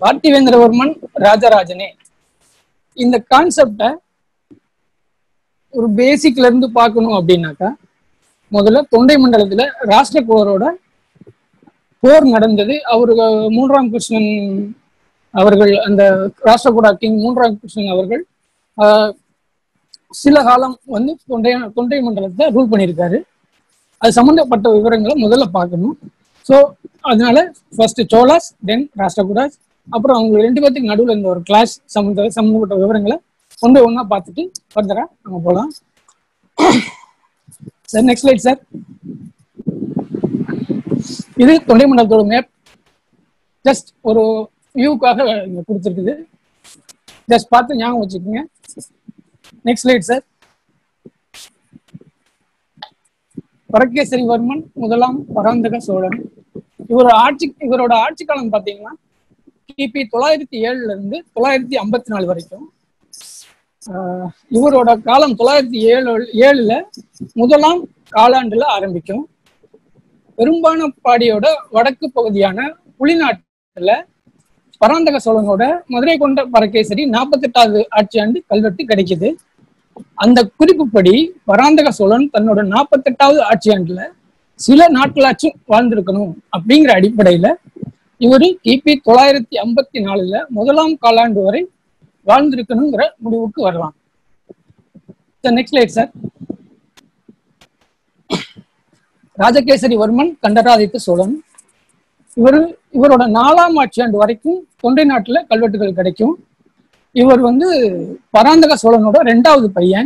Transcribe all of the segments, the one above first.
பார்த்திவேந்திரவர்மன் ராஜராஜனே இந்த கான்செப்டை ஒரு பேசிக்ல இருந்து பார்க்கணும் அப்படின்னாக்கா முதல்ல தொண்டை மண்டலத்துல ராஷ்டிரகூடரோட போர் நடந்தது அவரு மூன்றாம் கிருஷ்ணன் அவர்கள் அந்த ராஷ்டிரகூடா கிங் மூன்றாம் கிருஷ்ணன் அவர்கள் ஆஹ், சில காலம் வந்து தொண்டை தொண்டை மண்டலத்தை ரூல் பண்ணியிருக்காரு அது சம்பந்தப்பட்ட விவரங்களை முதல்ல பார்க்கணும் ஸோ அதனால ஃபர்ஸ்ட் சோலாஸ் தென் ராஷ்டிரகூடாஸ் அப்புறம் அவங்க ரெண்டு பேர்த்துக்கு நடுவில் இந்த ஒரு கிளாஸ் சம்மந்த சம்மந்தப்பட்ட விவரங்களை ஒன்று ஒன்றா பார்த்துட்டு ஃபர்தரா நம்ம போகலாம் சார் நெக்ஸ்ட் லைட் சார் இது தொண்டை மண்டலத்தோட மேப் ஜஸ்ட் ஒரு வியூக்காக இங்க கொடுத்துருக்குது ஜஸ்ட் பார்த்து ஞாபகம் வச்சுக்கோங்க நெக்ஸ்ட் லைட் சார் பரகேசரிவர்மன் முதலாம் பராந்தக சோழன் இவரோட ஆட்சி இவரோட ஆட்சி காலம் பார்த்தீங்கன்னா கிபி தொள்ளாயிரத்தி ஏழுல இருந்து தொள்ளாயிரத்தி ஐம்பத்தி நாலு வரைக்கும் ஆஹ் இவரோட காலம் தொள்ளாயிரத்தி ஏழு ஏழுல முதலாம் காலாண்டுல ஆரம்பிக்கும் பெரும்பானப்பாடியோட வடக்கு பகுதியான புலிநாட்டுல பராந்தக சோழனோட மதுரை கொண்ட பரகேசரி நாற்பத்தெட்டாவது ஆட்சி ஆண்டு கல்வெட்டு கிடைக்குது அந்த குறிப்புப்படி பராந்தக சோழன் தன்னோட நாற்பத்தெட்டாவது ஆட்சி ஆண்டுல சில நாட்களாச்சும் வாழ்ந்திருக்கணும் அப்படிங்கிற அடிப்படையில இவரு கிபி தொள்ளாயிரத்தி ஐம்பத்தி நாலுல முதலாம் காலாண்டு வரை வாழ்ந்திருக்கணுங்கிற முடிவுக்கு வரலாம் next slide sir Rajakesari Varman Kandaraditya Cholan இவர் இவரோட நாலாம் ஆட்சியாண்டு வரைக்கும் தொண்டை நாட்டுல கல்வெட்டுகள் கிடைக்கும் இவர் வந்து பராந்தக சோழனோட ரெண்டாவது பையன்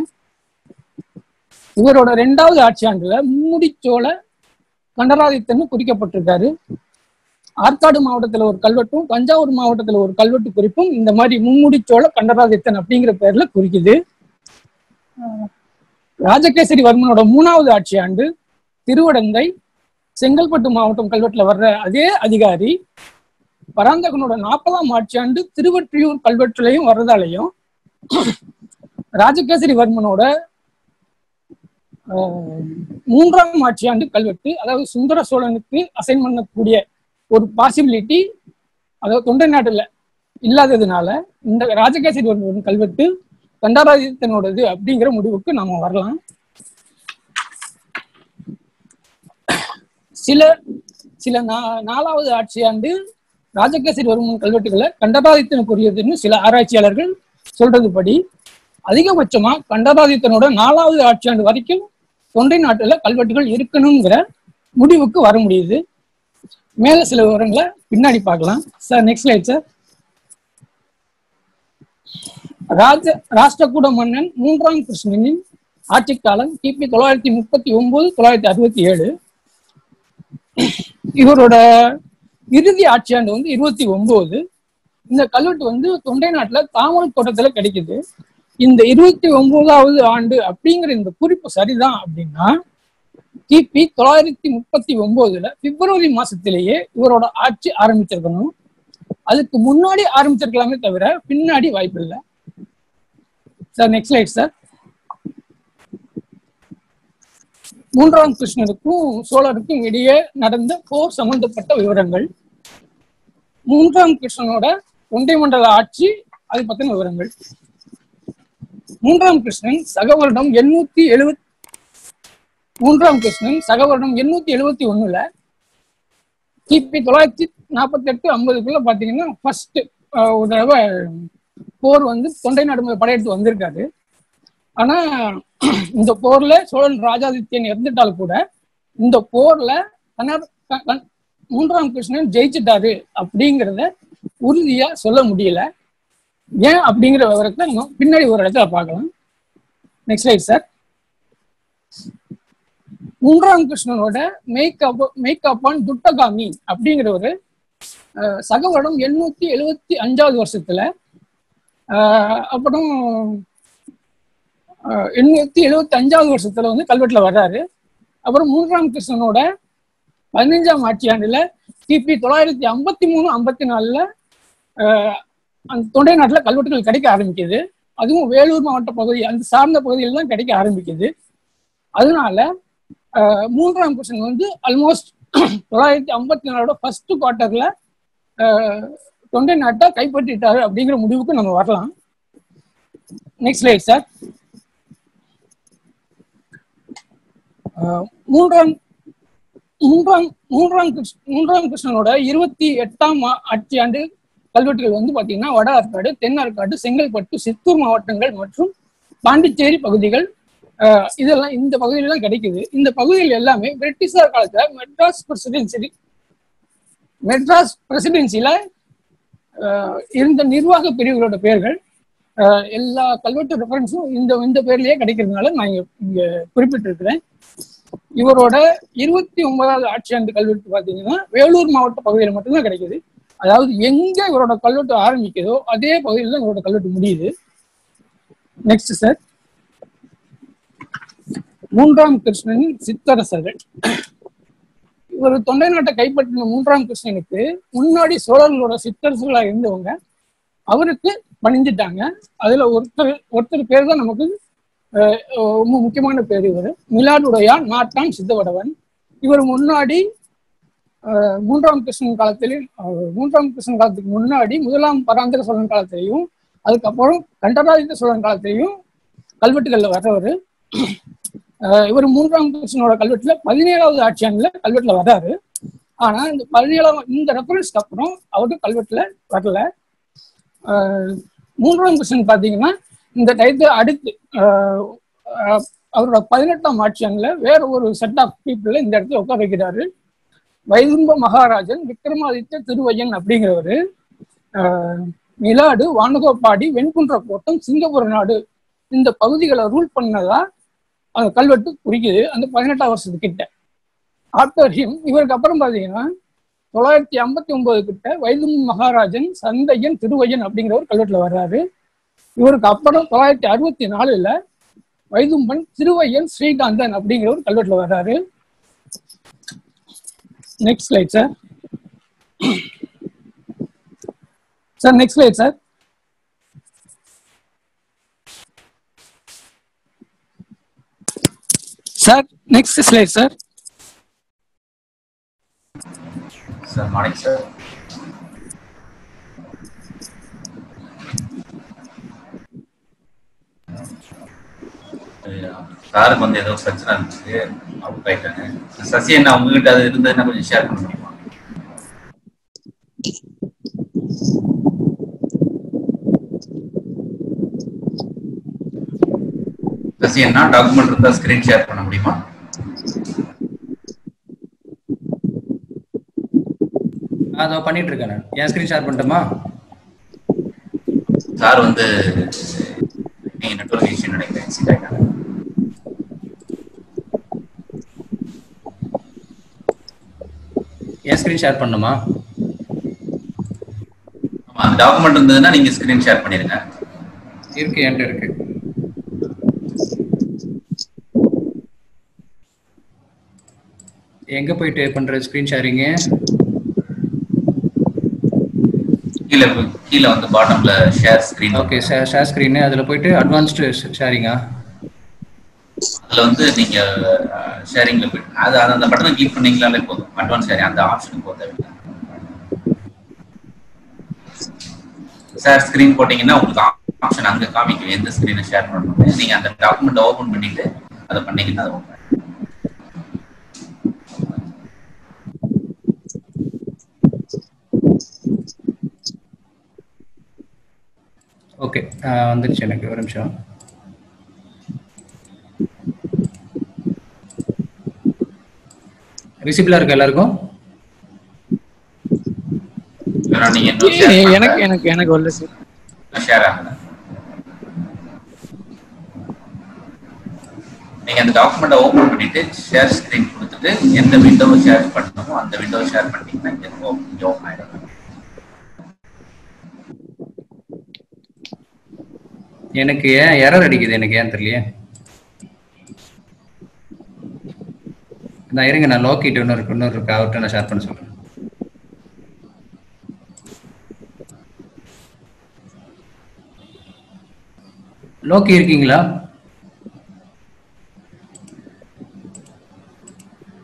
இவரோட ரெண்டாவது ஆட்சியாண்டுல மும்முடி சோழ கண்டராதித்தன்னு குறிக்கப்பட்டிருக்காரு ஆற்காடு மாவட்டத்துல ஒரு கல்வெட்டும் தஞ்சாவூர் மாவட்டத்துல ஒரு கல்வெட்டு குறிப்பும் இந்த மாதிரி மும்முடி சோழ கண்டராதித்தன் அப்படிங்கிற பேர்ல குறிக்குது அஹ் ராஜகேசரி வர்மனோட மூணாவது ஆட்சியாண்டு திருவடந்தை செங்கல்பட்டு மாவட்டம் கல்வெட்டுல வர்ற அதே அதிகாரி பராந்தகனோட நாற்பதாம் ஆட்சியாண்டு திருவற்றியூர் கல்வெட்டுலையும் வர்றதாலையும் ராஜகேசரி வர்மனோட ஆஹ், மூன்றாம் ஆட்சியாண்டு கல்வெட்டு அதாவது சுந்தர சோழனுக்கு அசைன் பண்ணக்கூடிய ஒரு பாசிபிலிட்டி அதாவது தொண்டை நாட்டுல இல்லாததுனால இந்த ராஜகேசரி வர்மன் கல்வெட்டு கண்டராதித்தனோடது அப்படிங்கிற முடிவுக்கு நாம வரலாம் சில சில நா- நாலாவது ஆட்சியாண்டு ராஜகேசரி வர்மன் கல்வெட்டுகளை கண்டராதித்தனுக்குரியதுன்னு சில ஆராய்ச்சியாளர்கள் சொல்றது படி அதிகபட்சமா கண்டராதித்தனோட நாலாவது ஆட்சியாண்டு வரைக்கும் தொண்டை நாட்டுல கல்வெட்டுகள் இருக்கணுங்கிற முடிவுக்கு வர முடியுது மேல சில விவரங்களை பின்னாடி பார்க்கலாம் சார் நெக்ஸ்ட் லைட் சார் ராஜ ராஷ்டிரகூட மன்னன் மூன்றாம் கிருஷ்ணனின் ஆட்சி காலம் கிபி தொள்ளாயிரத்தி முப்பத்தி ஒன்பது தொள்ளாயிரத்தி அறுபத்தி ஏழு இவரோட இறுதி ஆட்சியாண்டு வந்து இருபத்தி ஒன்பது இந்த கல்வெட்டு வந்து தொண்டை நாட்டுல தாமரை தோட்டத்துல கிடைக்குது இந்த இருபத்தி ஒன்பதாவது ஆண்டு அப்படிங்கிற இந்த குறிப்பு சரிதான் அப்படின்னா கிபி தொள்ளாயிரத்தி முப்பத்தி ஒன்பதுல பிப்ரவரி மாசத்திலேயே இவரோட ஆட்சி ஆரம்பிச்சிருக்கணும் அதுக்கு முன்னாடி ஆரம்பிச்சிருக்கலாமே தவிர பின்னாடி வாய்ப்பு இல்லை சார் நெக்ஸ்ட் லைட் சார் மூன்றாம் கிருஷ்ணருக்கும் சோழருக்கும் இடையே நடந்த போர் சம்பந்தப்பட்ட விவரங்கள் மூன்றாம் கிருஷ்ணனோட தொண்டை மண்டல ஆட்சி அது பத்தின விவரங்கள் மூன்றாம் கிருஷ்ணன் சக வருடம் எண்ணூத்தி எழுவத் மூன்றாம் கிருஷ்ணன் சக வருடம் எண்ணூத்தி எழுவத்தி ஒண்ணுல கிபி தொள்ளாயிரத்தி நாற்பத்தி எட்டு ஐம்பதுக்குள்ள பாத்தீங்கன்னா ஃபர்ஸ்ட் ஒரு தடவை போர் வந்து தொண்டை நாடு மேல படையெடுத்து வந்திருக்காரு ஆனா இந்த போர்ல சோழன் ராஜாதித்யன் இறந்துட்டால் கூட இந்த போர்ல கனர்- க- க- மூன்றாம் கிருஷ்ணன் ஜெயிச்சிட்டாரு அப்படிங்கிறத உறுதியா சொல்ல முடியல ஏன் அப்படிங்கிற விவரத்தை நம்ம பின்னாடி ஒரு இடத்துல பார்க்கலாம் நெக்ஸ்ட் லைட் சார் மூன்றாம் கிருஷ்ணனோட மேக்கப் மேக்கப் ஆன் துட்டகாமி அப்படிங்கிற ஒரு அஹ், சக வருடம் எண்ணூத்தி எழுவத்தி அஞ்சாவது வருஷத்துல அஹ், அப்புறம் அஹ், எண்ணூத்தி எழுவத்தி அஞ்சாவது வருஷத்துல வந்து கல்வெட்டுல வர்றாரு அப்புறம் மூன்றாம் கிருஷ்ணனோட பதினைஞ்சாம் ஆட்சியாண்டுல கிபி தொள்ளாயிரத்தி ஐம்பத்தி மூணு ஐம்பத்தி நாலுல அஹ், அந்த தொண்டை நாட்டுல கல்வெட்டுகள் கிடைக்க ஆரம்பிக்குது அதுவும் வேலூர் மாவட்ட பகுதி அந்த சார்ந்த பகுதியில் தான் கிடைக்க ஆரம்பிக்குது அதனால அஹ், மூன்றாம் கிருஷ்ணன் வந்து ஆல்மோஸ்ட் தொள்ளாயிரத்தி ஐம்பத்தி நாலோட ஃபர்ஸ்ட் குவார்ட்டர்ல தொண்டை நாட்டை கைப்பற்றிட்டாரு அப்படிங்கிற முடிவுக்கு நம்ம வரலாம் நெக்ஸ்ட் ஸ்லைட் சார் மூன்றாம் மூன்றாம் மூன்றாம் கிருஷ்ண மூன்றாம் கிருஷ்ணனோட இருபத்தி எட்டாம் ஆ- ஆட்சி ஆண்டு கல்வெட்டுகள் வந்து பாத்தீங்கன்னா வட ஆற்காடு தென் ஆற்காடு செங்கல்பட்டு சித்தூர் மாவட்டங்கள் மற்றும் பாண்டிச்சேரி பகுதிகள் ஆஹ் இதெல்லாம் இந்த பகுதியில கிடைக்குது இந்த பகுதிகள் எல்லாமே பிரிட்டிஷார் காலத்துல மெட்ராஸ் பிரசிடென்சி மெட்ராஸ் பிரசிடென்சில இருந்த நிர்வாக பிரிவுகளோட பெயர்கள் ஆஹ் எல்லா கல்வெட்டு ரெஃபரன்ஸும் இந்த இந்த பேர்லயே கிடைக்கிறதுனால நான் இங்க இங்க குறிப்பிட்டிருக்கிறேன் இவரோட இருபத்தி ஒன்பதாவது ஆட்சியாண்டு கல்வெட்டு பாத்தீங்கன்னா வேலூர் மாவட்ட பகுதியில் மட்டும்தான் கிடைக்குது அதாவது எங்க இவரோட கல்வெட்டு ஆரம்பிக்குதோ அதே பகுதியில் தான் இவரோட கல்வெட்டு முடியுது நெக்ஸ்ட் சார் மூன்றாம் கிருஷ்ணனின் சித்தரசர்கள் இவர் தொண்டை நாட்டை கைப்பற்றின மூன்றாம் கிருஷ்ணனுக்கு முன்னாடி சோழர்களோட சித்தரசர்களா இருந்தவங்க அவருக்கு பணிஞ்சிட்டாங்க அதுல ஒருத்தர் ஒருத்தர் பேர் தான் நமக்கு அஹ், ரொம்ப முக்கியமான பேர் இவர் மிலாடுடையான் நாட்டான் சித்தவடவன் இவர் முன்னாடி அஹ், மூன்றாம் கிருஷ்ணன் காலத்திலும் அஹ், மூன்றாம் கிருஷ்ணன் காலத்துக்கு முன்னாடி முதலாம் பராந்தக சோழன் காலத்திலையும் அதுக்கப்புறம் கண்டராதித்த சோழன் காலத்திலையும் கல்வெட்டுகள்ல வர்றவர் இவர் மூன்றாம் கிருஷ்ணனோட கல்வெட்டுல பதினேழாவது ஆட்சியாண்டுல கல்வெட்டுல வர்றாரு ஆனா இந்த பதினேழாம் இந்த ரெஃபரன்ஸ்க்கு அப்புறம் அவருக்கு கல்வெட்டுல வரல ஆஹ் மூன்றாம் கிருஷ்ணன் பாத்தீங்கன்னா இந்த டயத்தை அடுத்து ஆஹ் ஆஹ் அவரோட பதினெட்டாம் ஆட்சியாண்டுல வேற ஒரு செட் ஆஃப் பீப்புள இந்த இடத்துல உட்கார வைக்கிறாரு வைகும்ப மகாராஜன் விக்ரமாதித்ய திருவையன் அப்படிங்கிறவரு ஆஹ் மிலாடு வானகோப்பாடி வெண்குன்ற கோட்டம் சிங்கப்பூர் நாடு இந்த பகுதிகளை ரூல் பண்ணதா அந்த கல்வெட்டு குறிக்குது அந்த பதினெட்டாம் வருஷத்துக்கிட்ட ஆஃப்டர் ஹிம் இவருக்கு அப்புறம் பாத்தீங்கன்னா தொள்ளாயிரத்தி ஐம்பத்தி ஒன்பது கிட்ட வைதும் மகாராஜன் சந்தையன் திருவையன் அப்படிங்கிற ஒரு கல்வெட்டுல வர்றாரு இவருக்கு அப்புறம் தொள்ளாயிரத்தி அறுபத்தி நாலுல வைதும்பன் திருவையன் ஸ்ரீகாந்தன் அப்படிங்கிற ஒரு கல்வெட்டுல வர்றாரு next slide sir sir next slide sir sir next slide sir sir morning sir சாருக்கு வந்து ஏதோ பிரச்சனை இருந்துச்சு அவுட் ஆயிட்டாங்க சசி என்ன உங்ககிட்ட அது இருந்ததுன்னா கொஞ்சம் ஷேர் பண்ண முடியுமா சசி என்ன டாக்குமெண்ட் இருந்தா ஸ்கிரீன் ஷேர் பண்ண முடியுமா அதோ பண்ணிட்டு இருக்கேன் நான் என் ஸ்கிரீன் ஷேர் பண்ணட்டுமா சார் வந்து நீங்க நெட்வொர்க் இஷ்யூ நினைக்கிறேன் எக்ஸிட் ஆயிட்டாங்க என் ஸ்கிரீன் ஷேர் பண்ணணுமா ஆமா அந்த டாக்குமெண்ட் இருந்ததுன்னா நீங்க ஸ்கிரீன் ஷேர் பண்ணிருங்க இருக்கு என்கிட்ட இருக்கு எங்க போயிட்டு பண்ற ஸ்கிரீன் ஷேரிங்கு கீழே கீழே வந்து பாட்டம்ல share screen okay share screen அதுல போயிட்டு அட்வான்ஸ்டு ஷேரிங்கா அதுல வந்து நீங்க ஷேரிங்ல போயிட்டு அது அது அந்த பட்டனை கிளிக் பண்ணீங்களாலே போதும் அட்வான்ஸ் ஷேரிங் அந்த ஆப்ஷனுக்கு போக தேவையில்லை ஷேர் ஸ்கிரீன் போட்டீங்கன்னா உங்களுக்கு ஆப்ஷன் அங்க காமிக்கும் எந்த ஸ்கிரீனை ஷேர் பண்ணணும் நீங்க அந்த டாக்குமெண்ட் ஓபன் பண்ணிட்டு அதை பண்ணீங்கன்னா அது open ஆயிடும். ஓகே வந்துருச்சு எனக்கு ஒரு நிமிஷம் ரிசிப்ல இருக்கு எல்லாருக்கும் வேணா நீங்க இன்னும் share எனக்கு பண்ணல. எனக்கு எனக்கு வரல சார் ஷேர் ஆகல நீங்க அந்த டாக்குமெண்ட்டை ஓபன் பண்ணிட்டு ஷேர் ஸ்கிரீன் கொடுத்துட்டு எந்த விண்டோவை ஷேர் பண்ணணுமோ அந்த விண்டோவை ஷேர் பண்ணிட்டீங்கன்னா இங்க ஓப்பன் ஆயிடும் எனக்கு ஏன் எரர் அடிக்குது எனக்கு ஏன் தெரியலையே நான் இருங்க நான் லோக்கிட்டு இன்னொரு இன்னொரு இருக்கு அவர்கிட்ட நான் ஷேர் பண்ண சொல்றேன் லோக்கி இருக்கீங்களா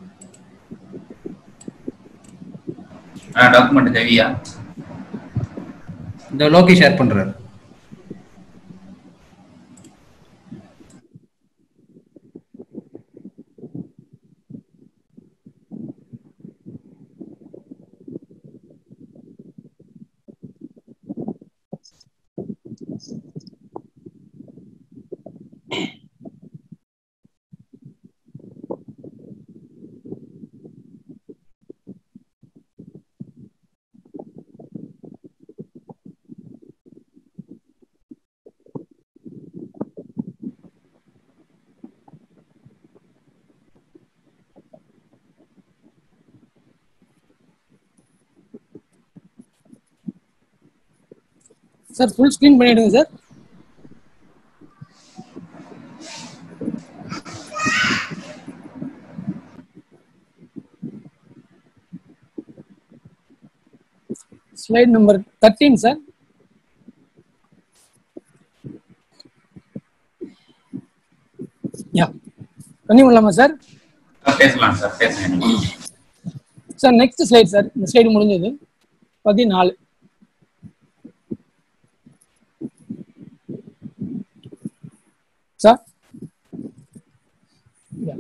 டாக்குமெண்ட் தேவையா இந்த லோகி ஷேர் பண்றாரு சார் ஃபுல் ஸ்க்ரீன் பண்ணிடுங்க sir slide number thirteen sir yeah பண்ணி விடலாமா சார் சார் பேசலாம் சார் பேசுங்க சார் நெக்ஸ்ட் ஸ்லைட் சார் இந்த ஸ்லைடு முடிஞ்சது பதினாலு சார் Yeah.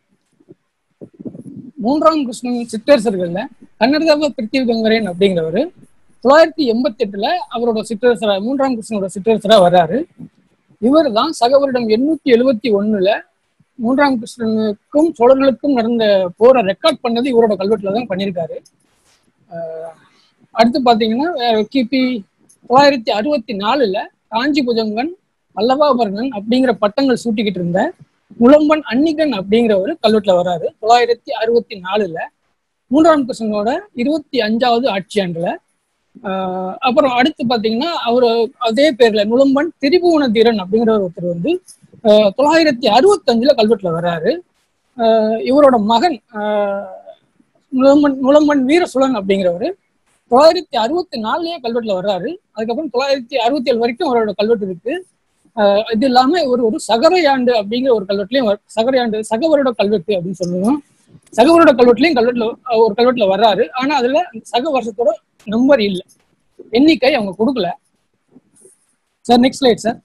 மூன்றாம் கிருஷ்ணன் சிற்றரசர்கள்ல கன்னடதாப பிரித்திவ் கங்கரேன் அப்படிங்கிறவர் தொள்ளாயிரத்தி எண்பத்தி எட்டுல அவரோட சிற்றரசரா மூன்றாம் கிருஷ்ணனோட சிற்றரசரா வர்றாரு இவர் தான் சக வருடம் எண்ணூத்தி எழுவத்தி ஒண்ணுல மூன்றாம் கிருஷ்ணனுக்கும் சோழர்களுக்கும் நடந்த போரை ரெக்கார்ட் பண்ணது இவரோட கல்வெட்டுல தான் பண்ணியிருக்காரு ஆஹ் அடுத்து பாத்தீங்கன்னா அஹ் கிபி தொள்ளாயிரத்தி அறுபத்தி நாலுல காஞ்சி புஜங்கன் பல்லவாபரணன் அப்படிங்கிற பட்டங்கள் சூட்டிக்கிட்டு இருந்த முழம்பன் அன்னிகன் அப்படிங்கிற ஒரு கல்வெட்டுல வராரு தொள்ளாயிரத்தி அறுபத்தி நாலுல மூன்றாம் கிருஷ்ணனோட இருபத்தி அஞ்சாவது ஆட்சியாண்டுல ஆஹ் அப்புறம் அடுத்து பாத்தீங்கன்னா அவர் அதே பேர்ல நுளம்பன் திரிபுவன தீரன் அப்படிங்கிற ஒருத்தர் வந்து ஆஹ் தொள்ளாயிரத்தி அறுபத்தஞ்சுல கல்வெட்டுல வர்றாரு ஆஹ் இவரோட மகன் ஆஹ் நுளம்பன் நுளம்பன் வீரசுலன் அப்படிங்கிறவர் தொள்ளாயிரத்தி அறுபத்தி நாலுலயே கல்வெட்டுல வர்றாரு அதுக்கப்புறம் தொள்ளாயிரத்தி அறுபத்தி ஏழு வரைக்கும் அவரோட கல்வெட்டு இருக்கு ஆஹ் இது இல்லாம ஒரு ஒரு சகரையாண்டு அப்படிங்கிற ஒரு கல்வெட்டுலயும் வ- சகரையாண்டு சகவருட கல்வெட்டு அப்படின்னு சொல்லுவோம் சகவருட கல்வெட்டுலயும் கல்வெட்டுல அஹ் ஒரு கல்வெட்டுல வர்றாரு ஆனா அதுல சக வருஷத்தோட நம்பர் இல்ல எண்ணிக்கை அவங்க கொடுக்கல sir next slide sir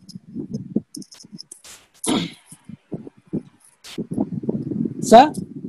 sir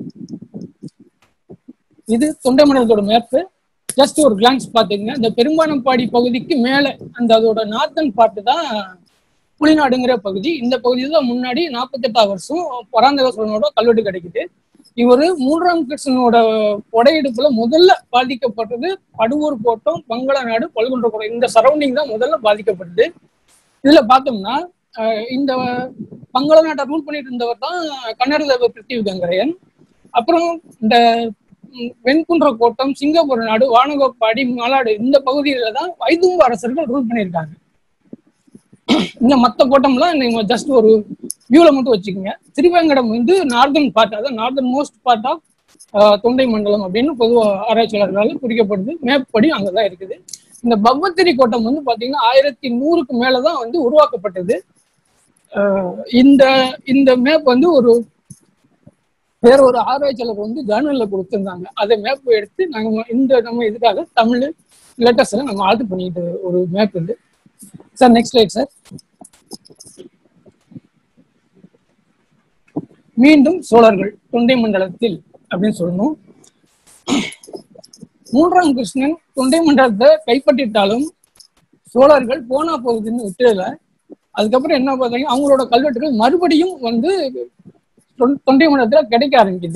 இது தொண்டை மண்டலத்தோட மேப்பு ஜஸ்ட் ஒரு கிளான்ஸ் பாத்துக்கங்க இந்த பெரும்பானம்பாடி பகுதிக்கு மேல அந்த அதோட நார்த்தன் பாட்டு தான் புலிநாடுங்கிற பகுதி இந்த பகுதியில தான் முன்னாடி நாற்பத்தெட்டாம் வருஷம் பராந்தக சோழனோட கல்வெட்டு கிடைக்குது இவர் மூன்றாம் கிருஷ்ணனோட படையெடுப்புல முதல்ல பாதிக்கப்பட்டது படுவூர் கோட்டம் பங்களா நாடு பல்குன்ற கோட்டம் இந்த சரௌண்டிங் தான் முதல்ல பாதிக்கப்பட்டது இதுல பார்த்தோம்னா அஹ் இந்த பங்கள நாட்டை ரூல் பண்ணிட்டு இருந்தவர் தான் கன்னடதேவ பிருத்திவி கங்கரையன் அப்புறம் இந்த ம், வெண்குன்ற கோட்டம் சிங்கப்பூர் நாடு வானகோப்பாடி மலாடு இந்த பகுதியில தான் வைதும்ப அரசர்கள் ரூல் பண்ணியிருக்காங்க இந்த மத்த கோட்டம்லாம் நீங்க ஜஸ்ட் ஒரு வியூல மட்டும் வச்சுக்கோங்க திருவேங்கடம் வந்து நார்தன் பார்ட் அதாவது northern most part of Thondai Mandalam அப்படின்னு பொதுவா ஆராய்ச்சியாளர்களால் குறிக்கப்படுது மேப் படி அங்கதான் இருக்குது இந்த பவ்வத்திரி கோட்டம் வந்து பாத்தீங்கன்னா ஆயிரத்தி நூறுக்கு மேலதான் வந்து உருவாக்கப்பட்டது அஹ் இந்த இந்த மேப் வந்து ஒரு வேற ஒரு ஆராய்ச்சியாளர் வந்து ஜேர்னல்ல கொடுத்திருந்தாங்க அதை மேப் எடுத்து நாங்க இந்த நம்ம இதுக்காக தமிழ் லெட்டர்ஸ்ல நம்ம ஆல்டர் பண்ணிட்டு ஒரு மேப் இது சார் நெக்ஸ்ட் ஸ்லைட் சார் மீண்டும் சோழர்கள் தொண்டை மண்டலத்தில் அப்படின்னு சொல்லணும் மூன்றாம் கிருஷ்ணன் தொண்டை மண்டலத்தை கைப்பற்றிட்டாலும் சோழர்கள் போனா போகுதுன்னு விட்டுல அதுக்கப்புறம் என்ன பார்த்தீங்க அவங்களோட கல்வெட்டுகள் மறுபடியும் வந்து தொண்- தொண்டை மண்டலத்துல கிடைக்க ஆரம்பிக்குது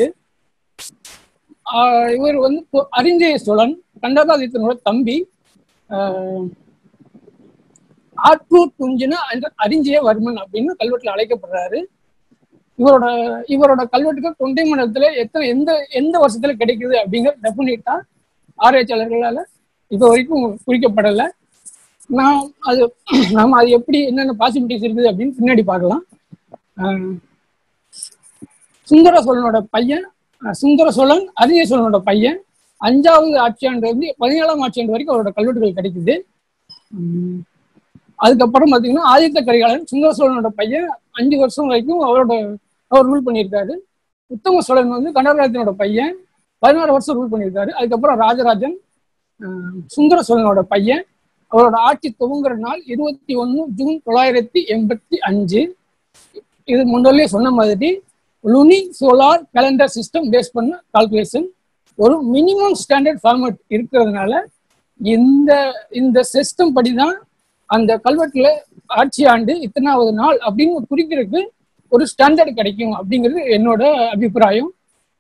ஆஹ் இவர் வந்து பொ- அரிஞ்சய சோழன் கண்டகாதித்தனோட தம்பி ஆஹ் ஆற்றூர் துஞ்சின அரிஞ்சயவர்மன் அப்படின்னு கல்வெட்டுல அழைக்கப்படுறாரு இவரோட இவரோட கல்வெட்டுகள் தொண்டை மண்டலத்துல எத்தனை எந்த எந்த வருஷத்துல கிடைக்குது அப்படிங்கிற டெபினிட்டா ஆராய்ச்சியாளர்களால இப்போ வரைக்கும் குறிக்கப்படல நான் அது நாம அது எப்படி என்னென்ன பாசிபிலிட்டிஸ் இருக்குது அப்படின்னு பின்னாடி பார்க்கலாம் ஆஹ் சுந்தர சோழனோட பையன் அஹ் சுந்தர சோழன் அரிய சோழனோட பையன் அஞ்சாவது ஆட்சியாண்டு வந்து பதினேழாம் ஆட்சியாண்டு வரைக்கும் அவரோட கல்வெட்டுகள் கிடைக்குது உம் அதுக்கப்புறம் பாத்தீங்கன்னா ஆதித்த கரிகாலன் சுந்தர சோழனோட பையன் அஞ்சு வருஷம் வரைக்கும் அவரோட அவர் ரூல் பண்ணியிருக்காரு உத்தம சோழன் வந்து கண்டராஜனோட பையன் பதினாறு வருஷம் ரூல் பண்ணியிருக்காரு அதுக்கப்புறம் ராஜராஜன் அஹ் சுந்தர சோழனோட பையன் அவரோட ஆட்சி துவங்குற நாள் இருபத்தி ஒன்று ஜூன் தொள்ளாயிரத்தி எண்பத்தி அஞ்சு இது முன்னாலே சொன்ன மாதிரி luni solar calendar system base பண்ண கால்குலேஷன் ஒரு மினிமம் ஸ்டாண்டர்ட் ஃபார்மேட் இருக்கிறதுனால இந்த இந்த சிஸ்டம் படி தான் அந்த கல்வெட்டுல ஆட்சி ஆண்டு இத்தனாவது நாள் அப்படின்னு குறிக்கிறதுக்கு ஒரு ஸ்டாண்டர்ட் கிடைக்கும் அப்படிங்கிறது என்னோட அபிப்பிராயம்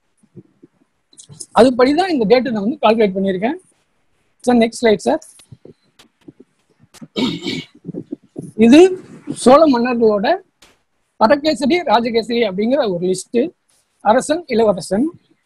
அதுபடி தான் இந்த டேட்டை நான் வந்து கால்குலேட் பண்ணியிருக்கேன் சார் நெக்ஸ்ட் ஸ்லைட் சார் இது சோழ மன்னர்களோட பரகேசரி ராஜகேசரி அப்படிங்கிற ஒரு லிஸ்ட் அரசன் இளவரசன்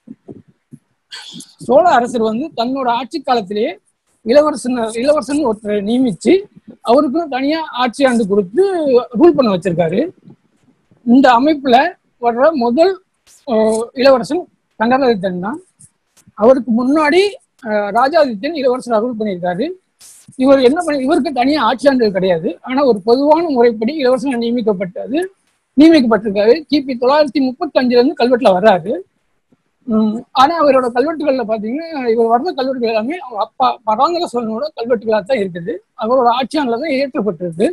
சோழ அரசர் வந்து தன்னோட ஆட்சி காலத்திலேயே இளவரசன் இளவரசன் ஒருத்தரை நியமிச்சு அவருக்கும் தனியா ஆட்சி ஆண்டு கொடுத்து ரூல் பண்ண வச்சிருக்காரு இந்த அமைப்புல வர்ற முதல் அஹ், இளவரசன் கண்டராதித்தன் தான் அவருக்கு முன்னாடி அஹ், ராஜாதித்யன் இளவரசர் ரூல் பண்ணியிருக்காரு இவர் என்ன பண்ணி இவருக்கு தனியா ஆட்சியாண்டல் கிடையாது ஆனா ஒரு பொதுவான முறைப்படி இளவரசன் நியமிக்கப்பட்டது நியமிக்கப்பட்டிருக்காரு கிபி தொள்ளாயிரத்தி முப்பத்தி அஞ்சுல இருந்து கல்வெட்டுல வர்றாரு உம் ஆனா அவரோட கல்வெட்டுகள்ல பாத்தீங்கன்னா இவர் வர்ற கல்வெட்டுகள் எல்லாமே அவங்க அப்பா பராந்தக சோழனோட கல்வெட்டுகளா தான் இருக்குது அவரோட ஆட்சியாண்டுல தான் ஏற்றப்பட்டிருக்கு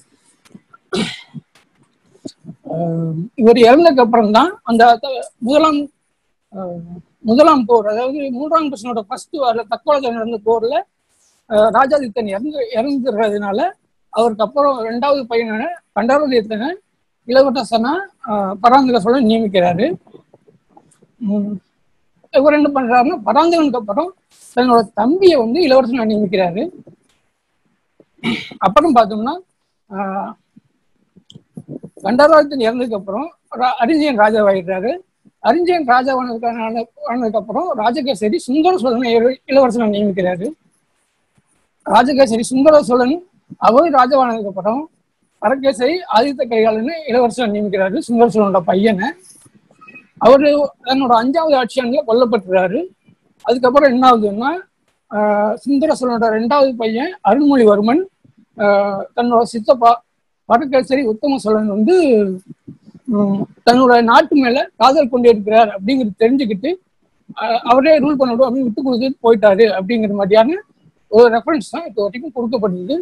ஆஹ் இவர் இறந்ததுக்கு அப்புறம் தான் அந்த த- முதலாம் ஆஹ் முதலாம் போர் அதாவது மூன்றாம் கிருஷ்ணனோட ஃபர்ஸ்ட் வார்ல தக்கோலத்தில் நடந்த போர்ல ஆஹ் ராஜாதித்தன் இறந்து இறந்துடுறதுனால அவருக்கு அப்புறம் ரெண்டாவது பையனான கண்டராதித்தனை இளவரசனா ஆஹ் பராந்தக சோழன் நியமிக்கிறாரு உம் இவர் என்ன பண்றாருன்னா பராந்தகனுக்கு அப்புறம் தன்னோட தம்பியை வந்து இளவரசனா நியமிக்கிறாரு அப்புறம் பார்த்தோம்னா ஆஹ் கண்டராதித்தன் இறந்ததுக்கு அப்புறம் ரா- அரிஞ்சயன் ராஜாவாயிடுறாரு அரிஞ்சயன் ராஜாவானதுக்கான ஆனதுக்கு அப்புறம் ராஜகேசரி சுந்தர சோழனை இள- இளவரசனா நியமிக்கிறாரு ராஜகேசரி சுந்தர சோழன் அவர் ராஜாவானதுக்கு அப்புறம் பரகேசரி ஆதித்த கைகாலன்னு இளவரசன் நியமிக்கிறாரு சுந்தர சோழனோட பையனை அவரு தன்னோட அஞ்சாவது ஆட்சியாண்டுல கொல்லப்பட்டுறாரு அதுக்கப்புறம் என்ன ஆகுதுன்னா ஆஹ் சுந்தர சோழனோட ரெண்டாவது பையன் அருள்மொழிவர்மன் ஆஹ் தன்னோட சித்தப்பா பரகேசரி உத்தம சோழன் வந்து உம், தன்னோட நாட்டு மேல காதல் கொண்டு இருக்கிறார் அப்படிங்கிறது தெரிஞ்சுக்கிட்டு ஆஹ் அவரே ரூல் பண்ணணும் அப்படின்னு விட்டு கொடுத்துட்டு போயிட்டாரு அப்படிங்கிற மாதிரியான ஒரு ரெஃபரன்ஸ் தான் இப்போ வரைக்கும் கொடுக்கப்படுது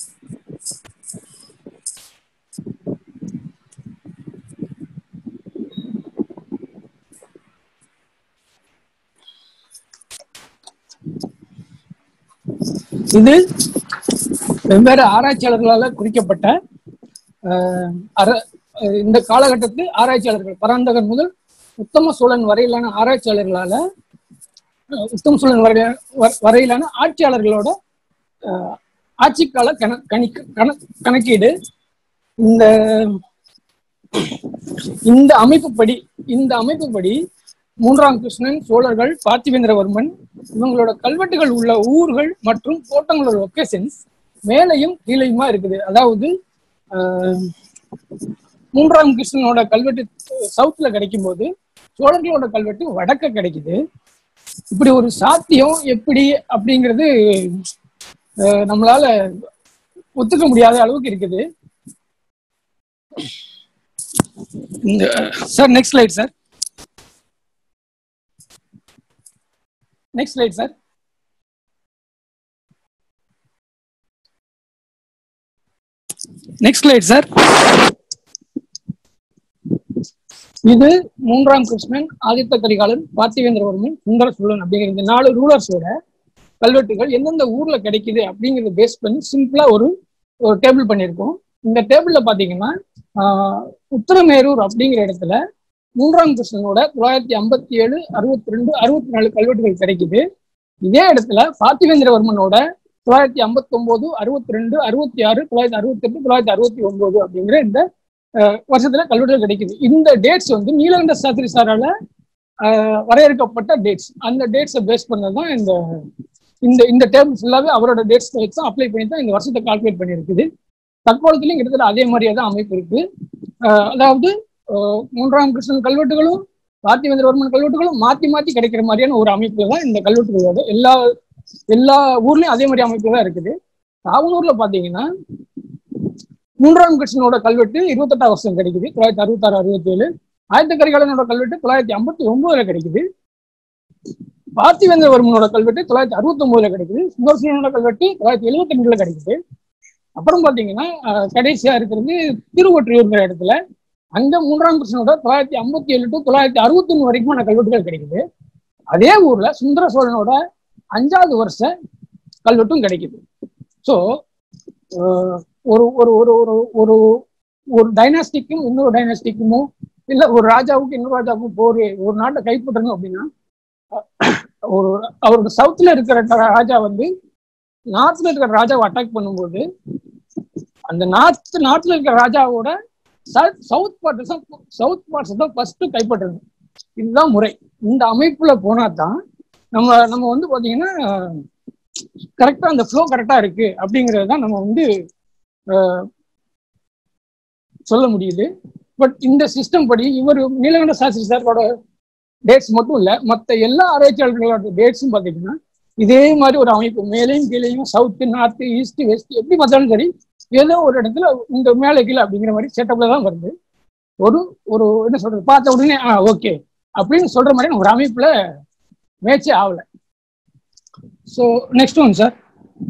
இது வெவ்வேறு ஆராய்ச்சியாளர்களால குறிக்கப்பட்ட ஆஹ், அர- அஹ் இந்த காலகட்டத்து ஆராய்ச்சியாளர்கள் பராந்தகர் முதல் உத்தம சோழன் வரையிலான ஆராய்ச்சியாளர்களால அஹ், உத்தம சோழன் வரையிலான வ- வரையிலான ஆட்சியாளர்களோட ஆஹ், ஆட்சிக்கால கண கணிக்க கண- கணக்கீடு இந்த இந்த அமைப்புப்படி இந்த அமைப்புப்படி மூன்றாம் கிருஷ்ணன் சோழர்கள் பார்த்திவேந்திரவர்மன் இவங்களோட கல்வெட்டுகள் உள்ள ஊர்கள் மற்றும் தோட்டங்களோட லொகேஷன்ஸ் மேலையும் கீழையுமா இருக்குது அதாவது ஆஹ், மூன்றாம் கிருஷ்ணனோட கல்வெட்டு சவுத்துல கிடைக்கும் போது சோழர்களோட கல்வெட்டு வடக்க கிடைக்குது இப்படி ஒரு சாத்தியம் எப்படி அப்படிங்கிறது ஆஹ், நம்மளால ஒத்துக்க முடியாத அளவுக்கு இருக்குது இந்த sir next slide sir next slide sir next slide sir இது மூன்றாம் கிருஷ்ணன் ஆதித்த கரிகாலன் பார்த்திவேந்திரவர்மன் சுந்தர சோழன் அப்படிங்கிற இந்த நாலு ரூலர்ஸோட கல்வெட்டுகள் எந்தெந்த ஊர்ல கிடைக்குது அப்படிங்கறத பேஸ் பண்ணி சிம்பிளா ஒரு ஒரு டேபிள் பண்ணியிருக்கோம் இந்த டேபிள்ல பாத்தீங்கன்னா ஆஹ், உத்தரமேரூர் அப்படிங்கிற இடத்துல மூன்றாம் கிருஷ்ணனோட தொள்ளாயிரத்தி ஐம்பத்தி ஏழு அறுபத்தி ரெண்டு அறுபத்தி நாலு கல்வெட்டுகள் கிடைக்குது இதே இடத்துல பார்த்திவேந்திரவர்மனோட தொள்ளாயிரத்தி ஐம்பத்தி ஒன்பது அறுபத்தி ரெண்டு அறுபத்தி ஆறு தொள்ளாயிரத்தி அறுபத்தி எட்டு தொள்ளாயிரத்தி அறுபத்தி ஒன்பது அப்படிங்கிற இந்த அஹ், வருஷத்துல கல்வெட்டுகள் கிடைக்குது இந்த டேட்ஸ் வந்து நீலகண்ட சாஸ்திரி சாரால அஹ், வரையறுக்கப்பட்ட டேட்ஸ் அந்த டேட்ஸை பேஸ் பண்ணதான் இந்த இந்த இந்த டேபிள் ஃபுல்லாவே அவரோட டேட்ஸ் வச்சு அப்ளை பண்ணி தான் இந்த வருஷத்தை கால்குலேட் பண்ணியிருக்குது தற்கோலத்திலையும் கிட்டத்தட்ட அதே மாதிரியே தான் அமைப்பு இருக்கு அஹ், அதாவது அஹ், மூன்றாம் கிருஷ்ணன் கல்வெட்டுகளும் பார்த்திவேந்திரவர்மன் கல்வெட்டுகளும் மாத்தி மாத்தி கிடைக்கிற மாதிரியான ஒரு அமைப்பு தான் இந்த கல்வெட்டுகளோட எல்லா எல்லா ஊர்லயும் அதே மாதிரி அமைப்பு தான் இருக்குது தாவனூர்ல பாத்தீங்கன்னா மூன்றாம் கிருஷ்ணனோட கல்வெட்டு இருபத்தெட்டாம் வருஷம் கிடைக்குது தொள்ளாயிரத்தி அறுபத்தாறு அறுபத்தி ஏழு ஆயிரத்தி கரிகாலனோட கல்வெட்டு தொள்ளாயிரத்தி ஐம்பத்தி ஒன்பதுல கிடைக்குது பார்த்திவேந்திரவர்மனோட கல்வெட்டு தொள்ளாயிரத்தி அறுபத்தி ஒன்பதுல கிடைக்குது சுதர்சனோட கல்வெட்டு தொள்ளாயிரத்தி எழுபத்தி ரெண்டுல கிடைக்குது அப்புறம் பாத்தீங்கன்னா அஹ், கடைசியா இருக்கிறது திருவொற்றியூர்ங்கிற இடத்துல அங்க மூன்றாம் கிருஷ்ணனோட தொள்ளாயிரத்தி ஐம்பத்தி ஏழு டு தொள்ளாயிரத்தி அறுபத்தி ஒண்ணு வரைக்குமான கல்வெட்டுகள் கிடைக்குது அதே ஊர்ல சுந்தர சோழனோட அஞ்சாவது வருஷ கல்வெட்டும் கிடைக்குது ஸோ ஒரு ஒரு ஒரு ஒரு ஒரு ஒரு டைனாஸ்டிக்கும் இன்னொரு டைனாஸ்டிக்குமோ இல்ல ஒரு ராஜாவுக்கு இன்னொரு ராஜாவுக்கும் போர் ஒரு நாட்டை கைப்பற்றணும் அப்படின்னா அஹ், ஒரு அவரோட சவுத்துல இருக்கிற ர- ராஜா வந்து நார்த்ல இருக்கிற ராஜாவை அட்டாக் பண்ணும்போது அந்த நார்த் நார்த்ல இருக்கிற ராஜாவோட சவுத் பார்ட்ஸ் சவுத் பார்ட்ஸ் தான் ஃபர்ஸ்ட் கைப்பற்றணும் இதுதான் முறை இந்த அமைப்புல போனா தான் நம்ம நம்ம வந்து பாத்தீங்கன்னா கரெக்டா அந்த ஃப்ளோ கரெக்டா இருக்கு அப்படிங்கறது தான் நம்ம வந்து அஹ், சொல்ல முடியுது பட் இந்த சிஸ்டம் படி இவர் நீலகண்ட சாஸ்திரி சாரோட டேட்ஸ் மட்டும் இல்ல மத்த எல்லா ஆராய்ச்சியாளர்களோட டேட்ஸும் பாத்தீங்கன்னா இதே மாதிரி ஒரு அமைப்பு மேலேயும் கீழேயும் சவுத்து நார்த்து ஈஸ்ட் வெஸ்ட் எப்படி பார்த்தாலும் சரி ஏதோ ஒரு இடத்துல இந்த மேலே கீழே அப்படிங்கிற மாதிரி செட்டப்ல தான் வருது ஒரு ஒரு என்ன சொல்றது பார்த்த உடனே ஆ ஓகே அப்படின்னு சொல்ற மாதிரி ஒரு அமைப்புல மேட்சே ஆகல ஸோ நெக்ஸ்ட் ஒன் சார்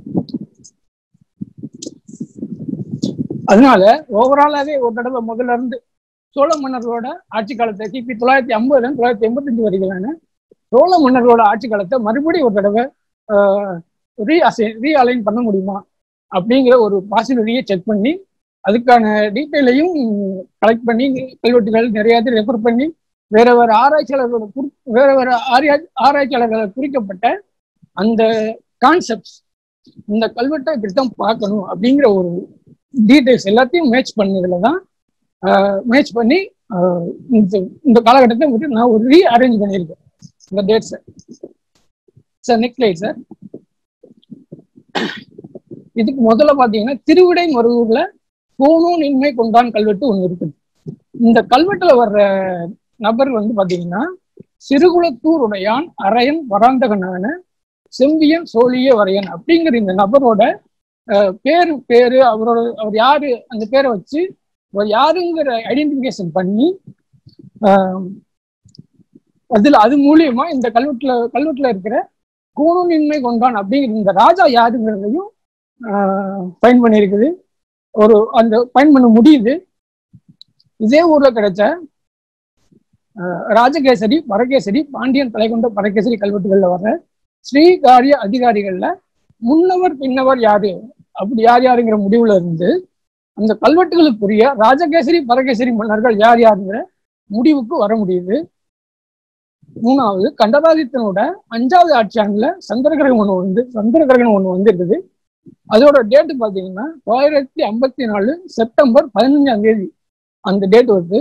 அதனால ஓவராலாவே ஒரு தடவை முதல்ல இருந்து சோழ மன்னர்களோட ஆட்சி காலத்தை கிபி தொள்ளாயிரத்தி ஐம்பதுல இருந்து தொள்ளாயிரத்தி எண்பத்தஞ்சு வரையிலான சோழ மன்னர்களோட ஆட்சி காலத்தை மறுபடியும் ஒரு தடவை ரீ அசை ரீ அலைன் பண்ண முடியுமா அப்படிங்கிற ஒரு பாசிபிலிட்டியை செக் பண்ணி அதுக்கான டீட்டெயிலையும் கலெக்ட் பண்ணி கல்வெட்டுகள் நிறைய இது ரெஃபர் பண்ணி வேற வேற ஆராய்ச்சியாளர்களோட குறி வேற வேற ஆராய் ஆராய்ச்சியாளர்களால் குறிக்கப்பட்ட அந்த கான்செப்ட்ஸ் இந்த கல்வெட்டை இப்படித்தான் பார்க்கணும் அப்படிங்கிற ஒரு டீட்டெயில்ஸ் எல்லாத்தையும் மேட்ச் பண்ணதுல தான் மேட்ச் பண்ணி ஆஹ் இந்த இந்த காலகட்டத்தை வந்து நான் ஒரு ரீ அரேஞ்ச் பண்ணியிருக்கேன் இந்த டேட்ஸை சார் நெக்ஸ்ட் லைட் சார் இதுக்கு முதல்ல பாத்தீங்கன்னா திருவிடை மருவூர்ல கோனூன் இன்மை கொண்டான் கல்வெட்டு ஒண்ணு இருக்குது இந்த கல்வெட்டுல வர்ற நபர் வந்து பாத்தீங்கன்னா சிறுகுளத்தூர் உடையான் அரையன் வராந்தகனான செம்பியன் சோழிய வரையன் அப்படிங்கிற இந்த நபரோட அஹ், பேரு பேரு அவரோட அவர் யாரு அந்த பேரை வச்சு அவர் யாருங்கிற ஐடென்டிபிகேஷன் பண்ணி ஆஹ், அதுல அது மூலியமா இந்த கல்வெட்டுல கல்வெட்டுல இருக்கிற கூணுனின்மை கொண்டான் அப்படிங்கிற இந்த ராஜா யாருங்கிறதையும் ஃபைன் பண்ணியிருக்குது ஒரு அந்த ஃபைன் பண்ண முடியுது இதே ஊர்ல கிடைச்ச ஆஹ், ராஜகேசரி பரகேசரி பாண்டியன் தலை கொண்ட பரகேசரி கல்வெட்டுகள்ல வர ஸ்ரீகாரிய அதிகாரிகள்ல முன்னவர் பின்னவர் யாரு அப்படி யார் யாருங்கிற முடிவுல இருந்து அந்த கல்வெட்டுகளுக்குரிய ராஜகேசரி பரகேசரி மன்னர்கள் யார் யாருங்கிற முடிவுக்கு வர முடியுது மூணாவது கண்டராதித்தனோட அஞ்சாவது ஆட்சியாண்டுல சந்திரகிரகணம் ஒண்ணு வந்து சந்திரகிரகணம் ஒண்ணு வந்து இருக்குது அதோட டேட்டு பாத்தீங்கன்னா தொள்ளாயிரத்தி ஐம்பத்தி நாலு செப்டம்பர் பதினஞ்சாம் தேதி அந்த டேட் வருது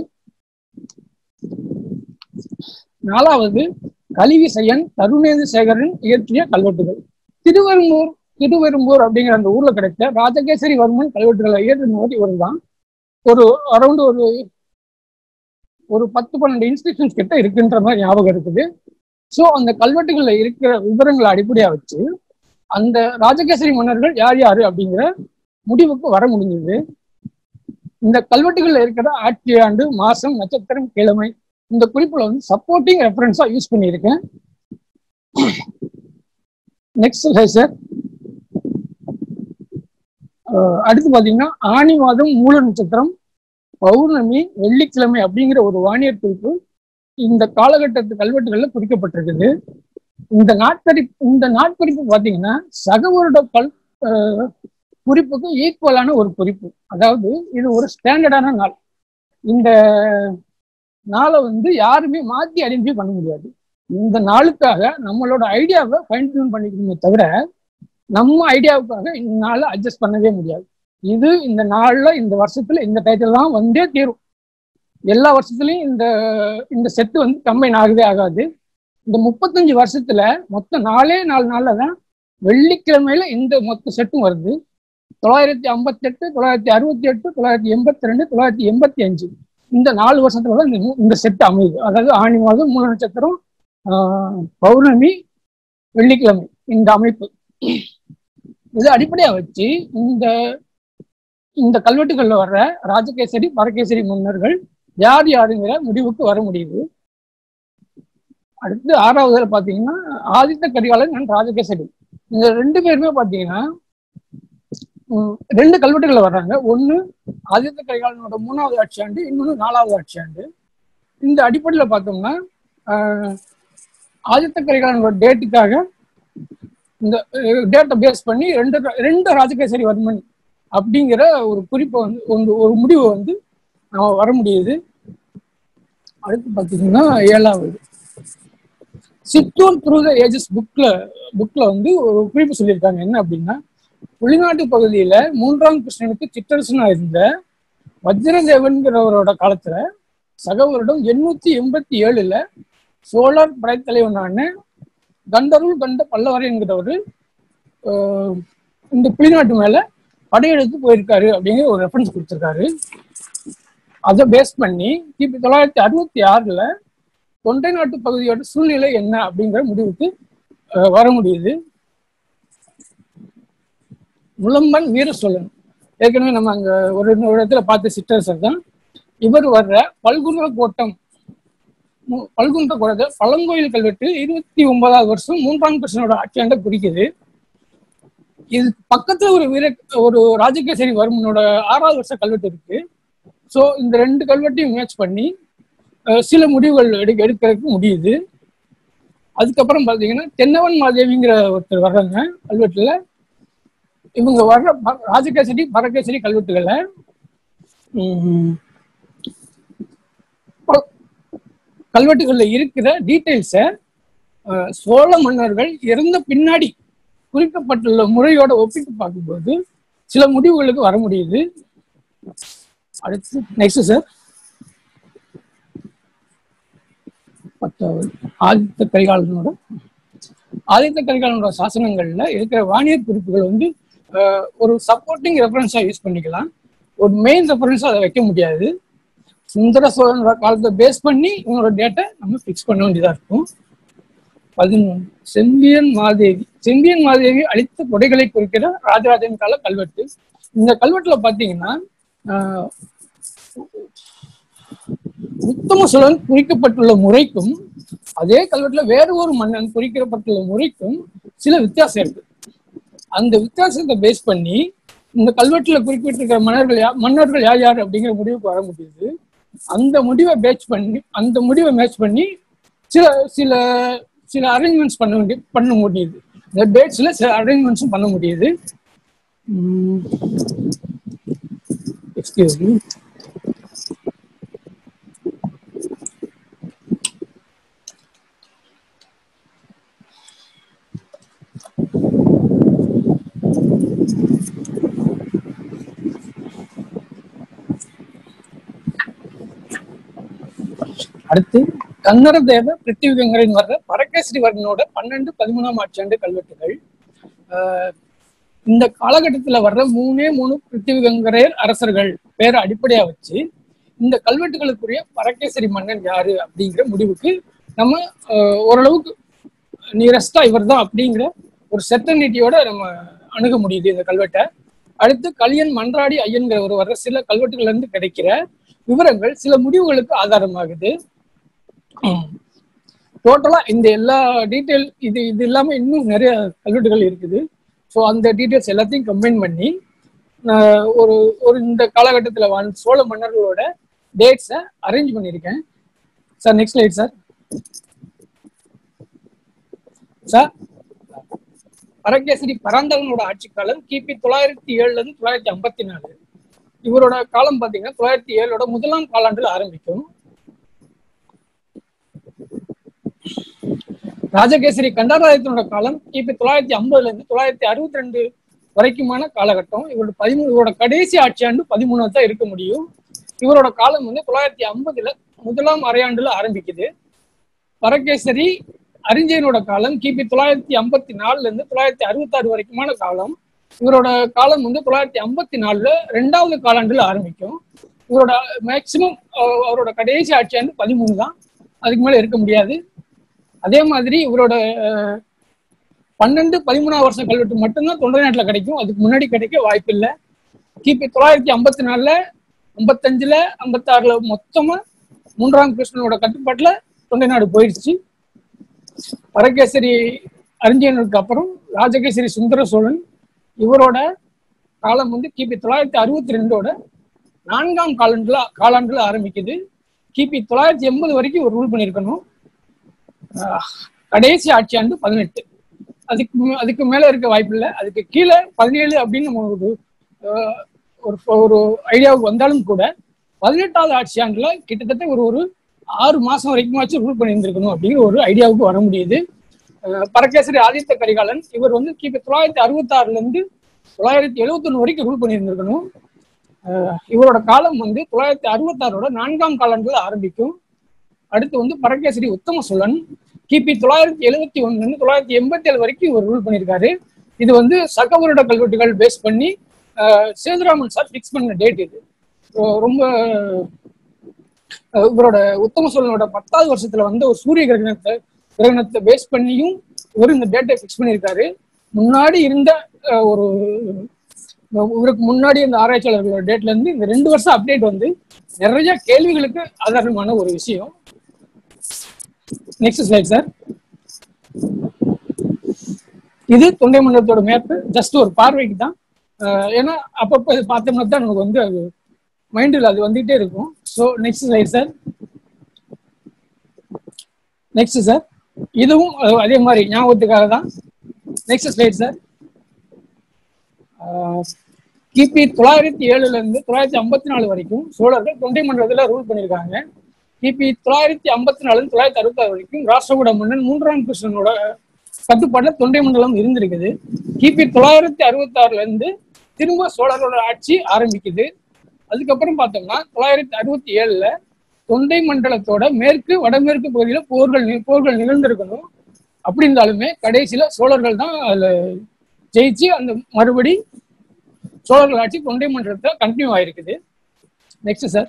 நாலாவது கலிவிசையன் தருணேந்திர சேகரன் இயற்றிய கல்வெட்டுகள் திருவெரும்பூர் திருவெரும்பூர் அப்படிங்கிற அந்த ஊர்ல கிடைத்த ராஜகேசரி வர்மன் கல்வெட்டுகளை இயற்றினவர் இவர் தான் ஒரு அரௌண்ட் ஒரு ஒரு பத்து பன்னெண்டு இன்ஸ்டிடியூஷன்ஸ் கிட்ட இருக்குன்ற மாதிரி ஞாபகம் இருக்குது ஸோ அந்த கல்வெட்டுகள்ல இருக்கிற விவரங்களை அடிப்படையா வச்சு அந்த ராஜகேசரி மன்னர்கள் யார் யாரு அப்படிங்கிற முடிவுக்கு வர முடிஞ்சது இந்த கல்வெட்டுகள்ல இருக்கிற ஆட்சி ஆண்டு மாசம் நட்சத்திரம் கிழமை இந்த குறிப்புல வந்து சப்போர்ட்டிங் ரெஃபரன்ஸா யூஸ் பண்ணியிருக்கேன் நெக்ஸ்ட் சார் அடுத்து பாத்தீங்கன்னா ஆனி மாதம் மூல நட்சத்திரம் பௌர்ணமி வெள்ளிக்கிழமை அப்படிங்கிற ஒரு வானியர் குறிப்பு இந்த காலகட்டத்து கல்வெட்டுகள்ல குறிக்கப்பட்டிருக்குது இந்த நாட்கறிப்பு இந்த நாட்குறிப்பு பாத்தீங்கன்னா சக வருட கல் அஹ், குறிப்புக்கு ஈக்குவலான ஒரு குறிப்பு அதாவது இது ஒரு ஸ்டாண்டர்டான நாள் இந்த நாளை வந்து யாருமே மாத்தி ஐடென்டிஃபை பண்ண முடியாது இந்த நாளுக்காக நம்மளோட ஐடியாவை ஃபைன் டியூன் பண்ணிக்கணுமே தவிர நம்ம ஐடியாவுக்காக இந்த நாளை அட்ஜஸ்ட் பண்ணவே முடியாது இது இந்த நாள்ல இந்த வருஷத்துல இந்த டைட்டில் தான் வந்தே தீரும் எல்லா வருஷத்துலயும் இந்த இந்த செட்டு வந்து கம்பைன் ஆகவே ஆகாது இந்த முப்பத்தஞ்சு வருஷத்துல மொத்தம் நாலே நாலு நாள்ல தான் வெள்ளிக்கிழமையில இந்த மொத்த செட்டும் வருது தொள்ளாயிரத்தி ஐம்பத்தெட்டு தொள்ளாயிரத்தி அறுபத்தி எட்டு தொள்ளாயிரத்தி எண்பத்தி ரெண்டு தொள்ளாயிரத்தி எண்பத்தி அஞ்சு இந்த நாலு வருஷத்துல தான் இந்த மூ- இந்த செட் அமையுது அதாவது ஆணி மாதம் மூல நட்சத்திரம் ஆஹ், பௌர்ணமி வெள்ளிக்கிழமை இந்த அமைப்பு இதை அடிப்படையா வச்சு இந்த இந்த கல்வெட்டுகள்ல வர்ற ராஜகேசரி பரகேசரி மன்னர்கள் யார் யாருங்கிற முடிவுக்கு வர முடியுது அடுத்து ஆறாவதுல பாத்தீங்கன்னா ஆதித்த கரிகாலன் அண்ட் ராஜகேசரி இந்த ரெண்டு பேருமே பாத்தீங்கன்னா உம், ரெண்டு கல்வெட்டுகளை வர்றாங்க ஒண்ணு ஆதித்த கரிகாலனோட மூணாவது ஆட்சியாண்டு இன்னொன்னு நாலாவது ஆட்சியாண்டு இந்த அடிப்படையில பார்த்தோம்னா ஆஹ், ஆதித்த கரிகாலனோட டேட்டுக்காக இந்த டேட்டை பேஸ் பண்ணி ரெண்டு ரெண்டு ராஜகேசரி வர்மன் அப்படிங்கிற ஒரு குறிப்பை வந்து ஒரு- ஒரு முடிவு வந்து நம்ம வர முடியுது அடுத்து பார்த்தீங்கன்னா ஏழாவது சித்தூர் த்ரூ த ஏஜஸ் புக்ல புக்ல வந்து ஒரு குறிப்பு சொல்லியிருக்காங்க என்ன அப்படின்னா வெளிநாட்டு பகுதியில மூன்றாம் கிருஷ்ணனுக்கு சிற்றரசனா இருந்த வஜ்ரதேவன்கிறவரோட காலத்துல சக வருடம் எண்ணூத்தி எண்பத்தி ஏழுல சோழர் படைத்தலைவனான கண்டருள் கண்ட பல்லவரைங்கிறவர் இந்த புலிநாட்டு மேல படையெடுத்து போயிருக்காரு அப்படிங்கிற ஒரு ரெஃபரன்ஸ் கொடுத்திருக்காரு அதை பேஸ் பண்ணி கிபி தொள்ளாயிரத்தி அறுபத்தி ஆறுல தொண்டை நாட்டு பகுதியோட சூழ்நிலை என்ன அப்படிங்கிற முடிவுக்கு அஹ், வர முடியுது முழம்பன் வீர சோழன் ஏற்கனவே நம்ம அங்க ஒரு ஒரு இடத்துல பார்த்த சிற்றரசர் தான் இவர் வர்ற பல்குன்ற கோட்டம் மு- பல்குன்ற கோட்டத்தை பழங்கோயில் கல்வெட்டு இருபத்தி ஒன்பதாவது வருஷம் மூன்றாம் கிருஷ்ணனோட ஆட்சியாண்ட குறிக்குது இது பக்கத்துல ஒரு வீர ஒரு ராஜகேசரி வர்மனோட ஆறாவது வருஷ கல்வெட்டு இருக்கு ஸோ இந்த ரெண்டு கல்வெட்டையும் மேட்ச் பண்ணி அஹ், சில முடிவுகள் எடுக்க எடுக்கிறதுக்கு முடியுது அதுக்கப்புறம் பார்த்தீங்கன்னா தென்னவன் மாதேவிங்கிற ஒருத்தர் வர்றாங்க கல்வெட்டுல இவங்க வர்ற ப- ராஜகேசரி பரகேசரி கல்வெட்டுகளை உம், ப- கல்வெட்டுகள்ல இருக்கிற டீட்டெயில்ஸை சோழ மன்னர்கள் இறந்த பின்னாடி குறிக்கப்பட்டுள்ள முறையோட ஒப்பிட்டு பார்க்கும்போது சில முடிவுகளுக்கு வர முடியுது அடுத்து நெக்ஸ்ட் சார் பத்தாவது ஆதித்த கரிகாலனோட ஆதித்த கரிகாலனோட சாசனங்கள்ல இருக்கிற வாணியர் குறிப்புகள் வந்து அஹ், ஒரு சப்போர்ட்டிங் ரெஃபரன்ஸா யூஸ் பண்ணிக்கலாம் ஒரு மெயின் ரெஃபரன்ஸா அதை வைக்க முடியாது சுந்தர சோழனோட காலத்தை பேஸ் பண்ணி இவனோட டேட்டை நம்ம ஃபிக்ஸ் பண்ண வேண்டியதா இருக்கும் பதினொன்று செம்பியன் மாதேவி செம்பியன் மாதேவி அளித்த கொடைகளை குறிக்கிற ராஜராஜன் கால கல்வெட்டு இந்த கல்வெட்டுல பாத்தீங்கன்னா ஆஹ், உத்தம சோழன் குறிக்கப்பட்டுள்ள முறைக்கும் அதே கல்வெட்டுல வேறு ஒரு மன்னன் குறிக்கப்பட்டுள்ள முறைக்கும் சில வித்தியாசம் இருக்கு அந்த வித்தியாசத்தை பேஸ் பண்ணி இந்த கல்வெட்டுல குறிப்பிட்டிருக்கிற மன்னர்கள் யா மன்னர்கள் யார் யார் அப்படிங்கிற முடிவுக்கு வர முடியுது அந்த முடிவை பேட்ச் பண்ணி அந்த முடிவை மேட்ச் பண்ணி சில சில சில அரேஞ்ச்மெண்ட்ஸ் பண்ண வேண்டிய பண்ண முடியுது இந்த டேட்ஸ்ல சில அரேஞ்ச்மெண்ட்ஸும் பண்ண முடியுது எக்ஸ்கியூஸ் மீ அடுத்து கன்னட தேவ பிருத்திவிகங்கரின் வர்ற பரகேசரி வர்ணனோட பன்னெண்டு பதிமூணாம் ஆட்சியாண்டு கல்வெட்டுகள் ஆஹ் இந்த காலகட்டத்துல வர்ற மூணே மூணு பிருத்திவிகங்கரையர் அரசர்கள் பேரை அடிப்படையா வச்சு இந்த கல்வெட்டுகளுக்குரிய பரகேசரி மன்னன் யாரு அப்படிங்கிற முடிவுக்கு நம்ம ஆஹ் ஓரளவுக்கு நியரஸ்டா இவர் தான் அப்படிங்கிற ஒரு செர்டனிட்டியோட நம்ம அணுக முடியுது இந்த கல்வெட்டை அடுத்து கலியன் மன்றாடி ஐயன்கிறவர் வர்ற சில கல்வெட்டுகள்ல இருந்து கிடைக்கிற விவரங்கள் சில முடிவுகளுக்கு ஆதாரமாகுது டோட்டலா இந்த எல்லா டீட்டெயில் இது இது இல்லாம இன்னும் நிறைய கல்வெட்டுகள் இருக்குது ஸோ அந்த டீட்டெயில்ஸ் எல்லாத்தையும் கம்பைன் பண்ணி ஆஹ், ஒரு ஒரு இந்த காலகட்டத்தில் வாழ்ந்த சோழ மன்னர்களோட டேட்ஸை அரேஞ்ச் பண்ணியிருக்கேன் sir next slide sir sir Parakesari பராந்தகனோட ஆட்சி காலம் கிபி தொள்ளாயிரத்தி ஏழுல இருந்து தொள்ளாயிரத்தி ஐம்பத்தி நாலு இவரோட காலம் பாத்தீங்கன்னா தொள்ளாயிரத்தி ஏழோட முதலாம் காலாண்டுல ஆரம்பிக்கும் ராஜகேசரி கண்டராயத்தினோட காலம் கிபி தொள்ளாயிரத்தி ஐம்பதுல இருந்து தொள்ளாயிரத்தி அறுபத்தி ரெண்டு வரைக்குமான காலகட்டம் இவரோட பதிமூணு இவரோட கடைசி ஆட்சியாண்டு பதிமூணு தான் இருக்க முடியும் இவரோட காலம் வந்து தொள்ளாயிரத்தி ஐம்பதுல முதலாம் அரையாண்டுல ஆரம்பிக்குது பரகேசரி அறிஞனோட காலம் கிபி தொள்ளாயிரத்தி ஐம்பத்தி நாலுல இருந்து தொள்ளாயிரத்தி அறுபத்தாறு வரைக்குமான காலம் இவரோட காலம் வந்து தொள்ளாயிரத்தி ஐம்பத்தி நாலுல ரெண்டாவது காலாண்டுல ஆரம்பிக்கும் இவரோட மேக்சிமம் அவரோட கடைசி ஆட்சியாண்டு பதிமூணு தான் அதுக்கு மேல இருக்க முடியாது அதே மாதிரி இவரோட அஹ், பன்னெண்டு பதிமூணாம் வருஷம் கல்வெட்டு மட்டும்தான் தொண்டை நாட்டுல கிடைக்கும் அதுக்கு முன்னாடி கிடைக்க வாய்ப்பு இல்லை கிபி தொள்ளாயிரத்தி ஐம்பத்தி நாலுல ஐம்பத்தஞ்சுல ஐம்பத்தாறுல மொத்தமா மூன்றாம் கிருஷ்ணனோட கட்டுப்பாட்டுல தொண்டை நாடு போயிடுச்சு பரகேசரி அறிஞனுக்கு அப்புறம் ராஜகேசரி சுந்தர சோழன் இவரோட காலம் வந்து கிபி தொள்ளாயிரத்தி அறுபத்தி ரெண்டோட நான்காம் காலாண்டுல காலாண்டுல ஆரம்பிக்குது கிபி தொள்ளாயிரத்தி எண்பது வரைக்கும் ஒரு ரூல் பண்ணியிருக்கணும் ஆஹ் கடைசி ஆட்சி ஆண்டு பதினெட்டு அதுக்கு மே- அதுக்கு மேல இருக்க வாய்ப்பு இல்லை அதுக்கு கீழே பதினேழு அப்படின்னு நம்ம ஒரு ஆஹ், ஒரு ஒரு ஐடியாவுக்கு வந்தாலும் கூட பதினெட்டாவது ஆட்சி ஆண்டுல கிட்டத்தட்ட ஒரு ஒரு ஆறு மாசம் வரைக்குமாச்சும் ரூல் பண்ணியிருந்திருக்கணும் அப்படிங்கிற ஒரு ஐடியாவுக்கு வர முடியுது ஆஹ், பரகேசரி ஆதித்த கரிகாலன் இவர் வந்து கிபி தொள்ளாயிரத்தி அறுபத்தாறுல இருந்து தொள்ளாயிரத்தி எழுபத்தொன்னு வரைக்கும் ரூல் பண்ணியிருந்திருக்கணும் ஆஹ், இவரோட காலம் வந்து தொள்ளாயிரத்தி அறுபத்தாறோட நான்காம் காலாண்டுல ஆரம்பிக்கும் அடுத்து வந்து பரகேசரி உத்தம சோழன் கிபி தொள்ளாயிரத்தி எழுபத்தி ஒண்ணுல தொள்ளாயிரத்தி எண்பத்தி ஏழு வரைக்கும் இவர் ரூல் பண்ணியிருக்காரு இது வந்து சகவருட கல்வெட்டுகள் பேஸ் பண்ணி ஆஹ், சேதுராமன் சார் ஃபிக்ஸ் பண்ண டேட் இது ரொ- ரொம்ப ஆஹ், இவரோட உத்தம சோழனோட பத்தாவது வருஷத்துல வந்து ஒரு சூரிய கிரகணத்தை கிரகணத்தை பேஸ் பண்ணியும் இவர் இந்த டேட்டை ஃபிக்ஸ் பண்ணியிருக்காரு முன்னாடி இருந்த ஆஹ், ஒரு இவருக்கு முன்னாடி இந்த ஆராய்ச்சியாளர்களோட டேட்ல இருந்து இந்த ரெண்டு வருஷம் அப்டேட் வந்து நிறைய கேள்விகளுக்கு ஆதாரமான ஒரு விஷயம் நெக்ஸ்ட் ஸ்லைட் சார் இது தொண்டை மண்டலத்தோட மேப்பு ஜஸ்ட் ஒரு பார்வைக்கு தான் அஹ் ஏன்னா அப்பப்போ இது பார்த்தோம்னா தான் நமக்கு வந்து அது மைண்டில் அது வந்துகிட்டே இருக்கும் so next slide sir next sir இதுவும் அஹ், அதே மாதிரி ஞாபகத்துக்காக தான் நெக்ஸ்ட் ஸ்லைட் சார் கிபி தொள்ளாயிரத்தி ஏழுல இருந்து தொள்ளாயிரத்தி ஐம்பத்தி நாலு வரைக்கும் சோழர்கள் தொண்டை மண்டலத்துல ரூல் பண்ணியிருக்காங்க கிபி தொள்ளாயிரத்தி ஐம்பத்தி நாலு தொள்ளாயிரத்தி அறுபத்தாறு வரைக்கும் ராஷ்டிரகூட மன்னன் மூன்றாம் கிருஷ்ணனோட கட்டுப்பாட்டுல தொண்டை மண்டலம் இருந்திருக்குது கிபி தொள்ளாயிரத்தி அறுபத்தாறுல இருந்து திரும்ப சோழர்களோட ஆட்சி ஆரம்பிக்குது அதுக்கப்புறம் பார்த்தோம்னா தொள்ளாயிரத்தி அறுபத்தி ஏழுல தொண்டை மண்டலத்தோட மேற்கு வடமேற்கு பகுதியில போர்கள் நி- போர்கள் நிகழ்ந்திருக்கணும் அப்படி இருந்தாலுமே கடைசியில சோழர்கள் தான் அதுல ஜெயிச்சு அந்த மறுபடி சோழர்கள் ஆட்சி தொண்டை மண்டலத்துல கண்டினியூ ஆயிருக்குது நெக்ஸ்ட் சார்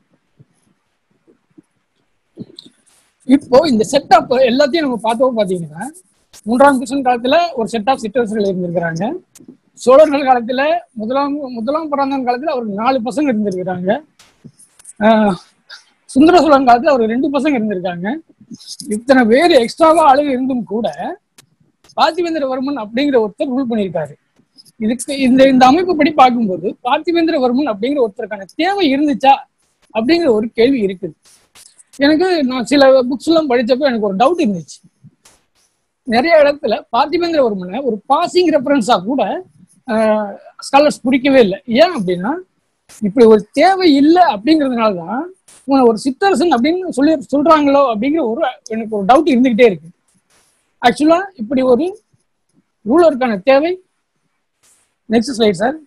இப்போ இந்த செட்டப் எல்லாத்தையும் நம்ம பார்த்தோம் பாத்தீங்கன்னா மூன்றாம் கிருஷ்ணன் காலத்துல ஒரு செட் ஆஃப் சிற்றரசர்கள் இருந்திருக்கிறாங்க சோழர்கள் காலத்துல முதலாம் முதலாம் பராந்தன் காலத்துல ஒரு நாலு பசங்க இருந்திருக்கிறாங்க ஆஹ் சுந்தர சோழன் காலத்துல ஒரு ரெண்டு பசங்க இருந்திருக்காங்க இத்தனை பேர் எக்ஸ்ட்ராவா ஆளுங்க இருந்தும் கூட பார்த்திவேந்திரவர்மன் அப்படிங்கிற ஒருத்தர் ரூல் பண்ணியிருக்காரு இதுக்கு இந்த இந்த அமைப்பு படி பார்க்கும்போது பார்த்திவேந்திரவர்மன் அப்படிங்கிற ஒருத்தருக்கான தேவை இருந்துச்சா அப்படிங்கிற ஒரு கேள்வி இருக்குது எனக்கு நான் சில புக்ஸ் எல்லாம் படிச்சப்ப எனக்கு ஒரு டவுட் இருந்துச்சு நிறைய இடத்துல பார்த்திபேந்திரவர்மனை ஒரு பாசிங் ரெஃபரன்ஸா கூட ஸ்காலர்ஸ் பிடிக்கவே இல்லை ஏன் அப்படின்னா இப்படி ஒரு தேவை இல்லை அப்படிங்கிறதுனால தான் இவனை ஒரு சித்தரசன் அப்படின்னு சொல்லி சொல்றாங்களோ அப்படிங்கிற ஒரு எனக்கு ஒரு டவுட் இருந்துகிட்டே இருக்கு ஆக்சுவலா இப்படி ஒரு ரூலருக்கான தேவை நெக்ஸ்ட் ஸ்லைட் சார்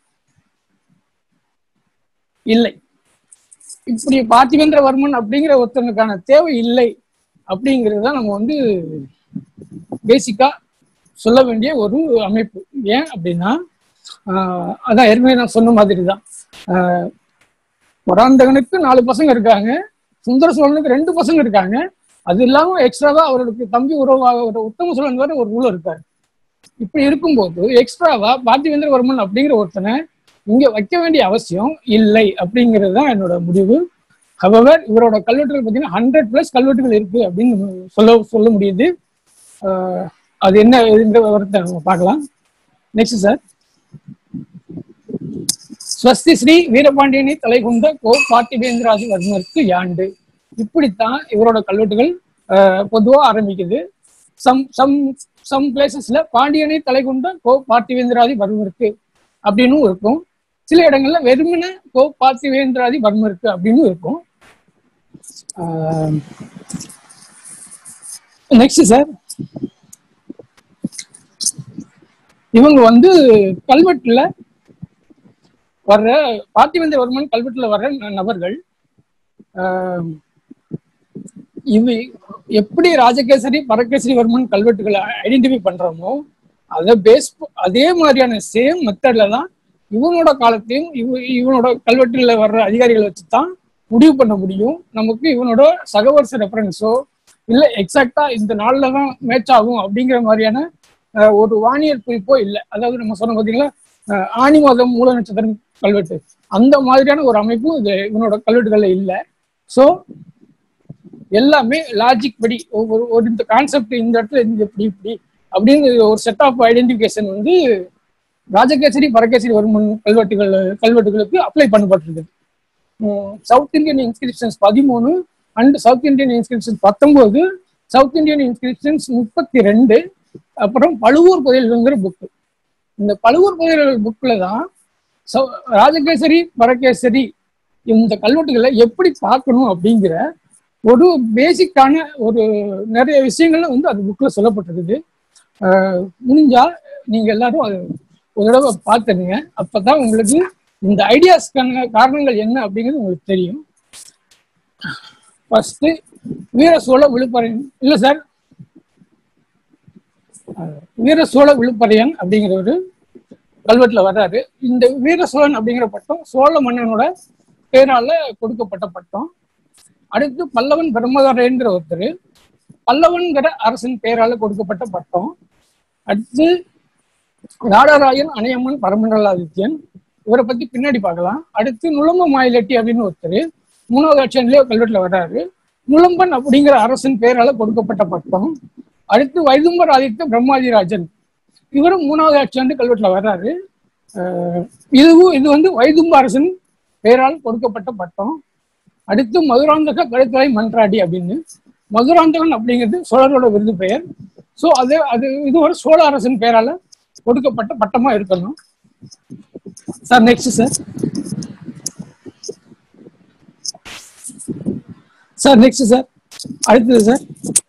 இல்லை இப்படி பார்த்திவேந்திரவர்மன் அப்படிங்கிற ஒருத்தனுக்கான தேவை இல்லை அப்படிங்கிறது தான் நம்ம வந்து பேசிக்கா சொல்ல வேண்டிய ஒரு அமைப்பு ஏன் அப்படின்னா ஆஹ் அதான் ஏற்கனவே நான் சொன்ன மாதிரி தான் ஆஹ் பராந்தகனுக்கு நாலு பசங்க இருக்காங்க சுந்தர சோழனுக்கு ரெண்டு பசங்க இருக்காங்க அது இல்லாம எக்ஸ்ட்ராவா அவருக்கு தம்பி உறவாக ஒரு உத்தம சோழன் வேற ஒரு ரூலர் இருக்காரு இப்படி இருக்கும்போது எக்ஸ்ட்ராவா பார்த்திவேந்திரவர்மன் அப்படிங்கிற ஒருத்தனை இங்க வைக்க வேண்டிய அவசியம் இல்லை அப்படிங்கிறது தான் என்னோட முடிவு ஹவவர் இவரோட கல்வெட்டுகள் பார்த்தீங்கன்னா ஹண்ட்ரட் பிளஸ் கல்வெட்டுகள் இருக்கு அப்படின்னு நம்ம சொல்ல சொல்ல முடியுது ஆஹ் அது என்ன எதுங்கிற விவரத்தை நம்ம பார்க்கலாம் நெக்ஸ்ட் சார் ஸ்வஸ்தி ஸ்ரீ வீரபாண்டியனை தலை கொண்ட கோ பார்த்திபேந்திராதி வர்மருக்கு யாண்டு இப்படித்தான் இவரோட கல்வெட்டுகள் பொதுவாக ஆரம்பிக்குது சம் சம் சம் பிளேசஸ்ல பாண்டியனை தலை கொண்ட கோ பார்த்திவேந்திராதி வர்மருக்கு அப்படின்னும் இருக்கும் சில இடங்கள்ல வெறுமன கோ பார்த்திவேந்திராதி வர்மருக்கு அப்படின்னு இருக்கும் நெக்ஸ்ட் சார் இவங்க வந்து கல்வெட்டுல வர்ற பார்த்திவேந்திரவர்மன் கல்வெட்டுல வர்ற ந- நபர்கள் ஆஹ் இவ எப்படி ராஜகேசரி பரகேசரிவர்மன் கல்வெட்டுகளை ஐடென்டிஃபை பண்றோமோ அதை பேஸ் அதே மாதிரியான சேம் மெத்தட்ல தான் இவனோட காலத்தையும் இவ இவனோட கல்வெட்டுல வர்ற அதிகாரிகளை வச்சு தான் முடிவு பண்ண முடியும் நமக்கு இவனோட சகவர்ஷ ரெஃபரன்ஸோ இல்ல எக்ஸாக்டா இந்த நாள்ல தான் மேட்ச் ஆகும் அப்படிங்கிற மாதிரியான அஹ், ஒரு வானியல் குறிப்போ இல்லை அதாவது நம்ம சொன்ன பாத்தீங்களா அஹ், ஆனி மாதம் மூல நட்சத்திரம் கல்வெட்டு அந்த மாதிரியான ஒரு அமைப்பும் இது இவனோட கல்வெட்டுகள்ல இல்லை ஸோ எல்லாமே லாஜிக் படி ஒவ்வொரு ஒரு இந்த கான்செப்ட் இந்த இடத்துல இந்த இப்படி இப்படி அப்படின்னு ஒரு செட் ஆஃப் ஐடென்டிஃபிகேஷன் வந்து ராஜகேசரி பரகேசரி வர்மன் கல்வெட்டுகள் கல்வெட்டுகளுக்கு அப்ளை பண்ணப்பட்டிருக்கு சவுத் இந்தியன் இன்ஸ்கிரிப்ஷன்ஸ் பதிமூணு அண்ட் சவுத் இந்தியன் இன்ஸ்கிரிப்ஷன் பத்தொன்பது சவுத் இந்தியன் இன்ஸ்கிரிப்ஷன்ஸ் முப்பத்தி ரெண்டு அப்புறம் பழுவூர் புதையல்கள்ங்கிற புக்கு இந்த பழுவூர் புதையல்கள் புக்கில் தான் சௌ- ராஜகேசரி பரகேசரி இந்த கல்வெட்டுகளை எப்படி பார்க்கணும் அப்படிங்கிற ஒரு பேசிக்கான ஒரு நிறைய விஷயங்கள்ல வந்து அது புக்கில் சொல்லப்பட்டிருக்குது ஆஹ் முடிஞ்சா நீங்க எல்லாரும் அது ஒரு தடவை பார்த்துருங்க அப்பதான் உங்களுக்கு இந்த ஐடியாஸ்க்கான காரணங்கள் என்ன அப்படிங்கிறது உங்களுக்கு தெரியும் ஃபர்ஸ்ட் வீர சோழ விழுப்பறையன் இல்ல சார் அஹ் வீர சோழ விழுப்பறையன் அப்படிங்கிற ஒரு கல்வெட்டுல வர்றாரு இந்த வீர சோழன் அப்படிங்கிற பட்டம் சோழ மன்னனோட பேரால கொடுக்கப்பட்ட பட்டம் அடுத்து பல்லவன் பிரம்மதரேந்திர ஒருத்தர் பல்லவன்கிற அரசன் பேரால கொடுக்கப்பட்ட பட்டம் அடுத்து நாடராயன் அணையம்மன் பரமண்டலாதித்யன் இவரை பத்தி பின்னாடி பார்க்கலாம் அடுத்து நுளம்ப மாயிலட்டி அப்படின்னு ஒருத்தர் மூணாவது ஆட்சியாண்டிலே கல்வெட்டுல வர்றாரு நுளம்பன் அப்படிங்கிற அரசன் பேரால கொடுக்கப்பட்ட பட்டம் அடுத்து வைதும்பர் ஆதித்த பிரம்மாதிராஜன் இவரும் மூணாவது ஆட்சியாண்டு கல்வெட்டுல வர்றாரு அஹ் இதுவும் இது வந்து வைதும்ப அரசன் பெயரால் கொடுக்கப்பட்ட பட்டம் அடுத்து மதுராந்தக கழுத்தலை மன்றாடி அப்படின்னு மதுராந்தகன் அப்படிங்கிறது சோழரோட விருது பெயர் ஸோ அது அது இது ஒரு சோழ அரசன் பெயரால கொடுக்கப்பட்ட பட்டமா இருக்கணும் sir next sir sir next sir அடுத்தது சார்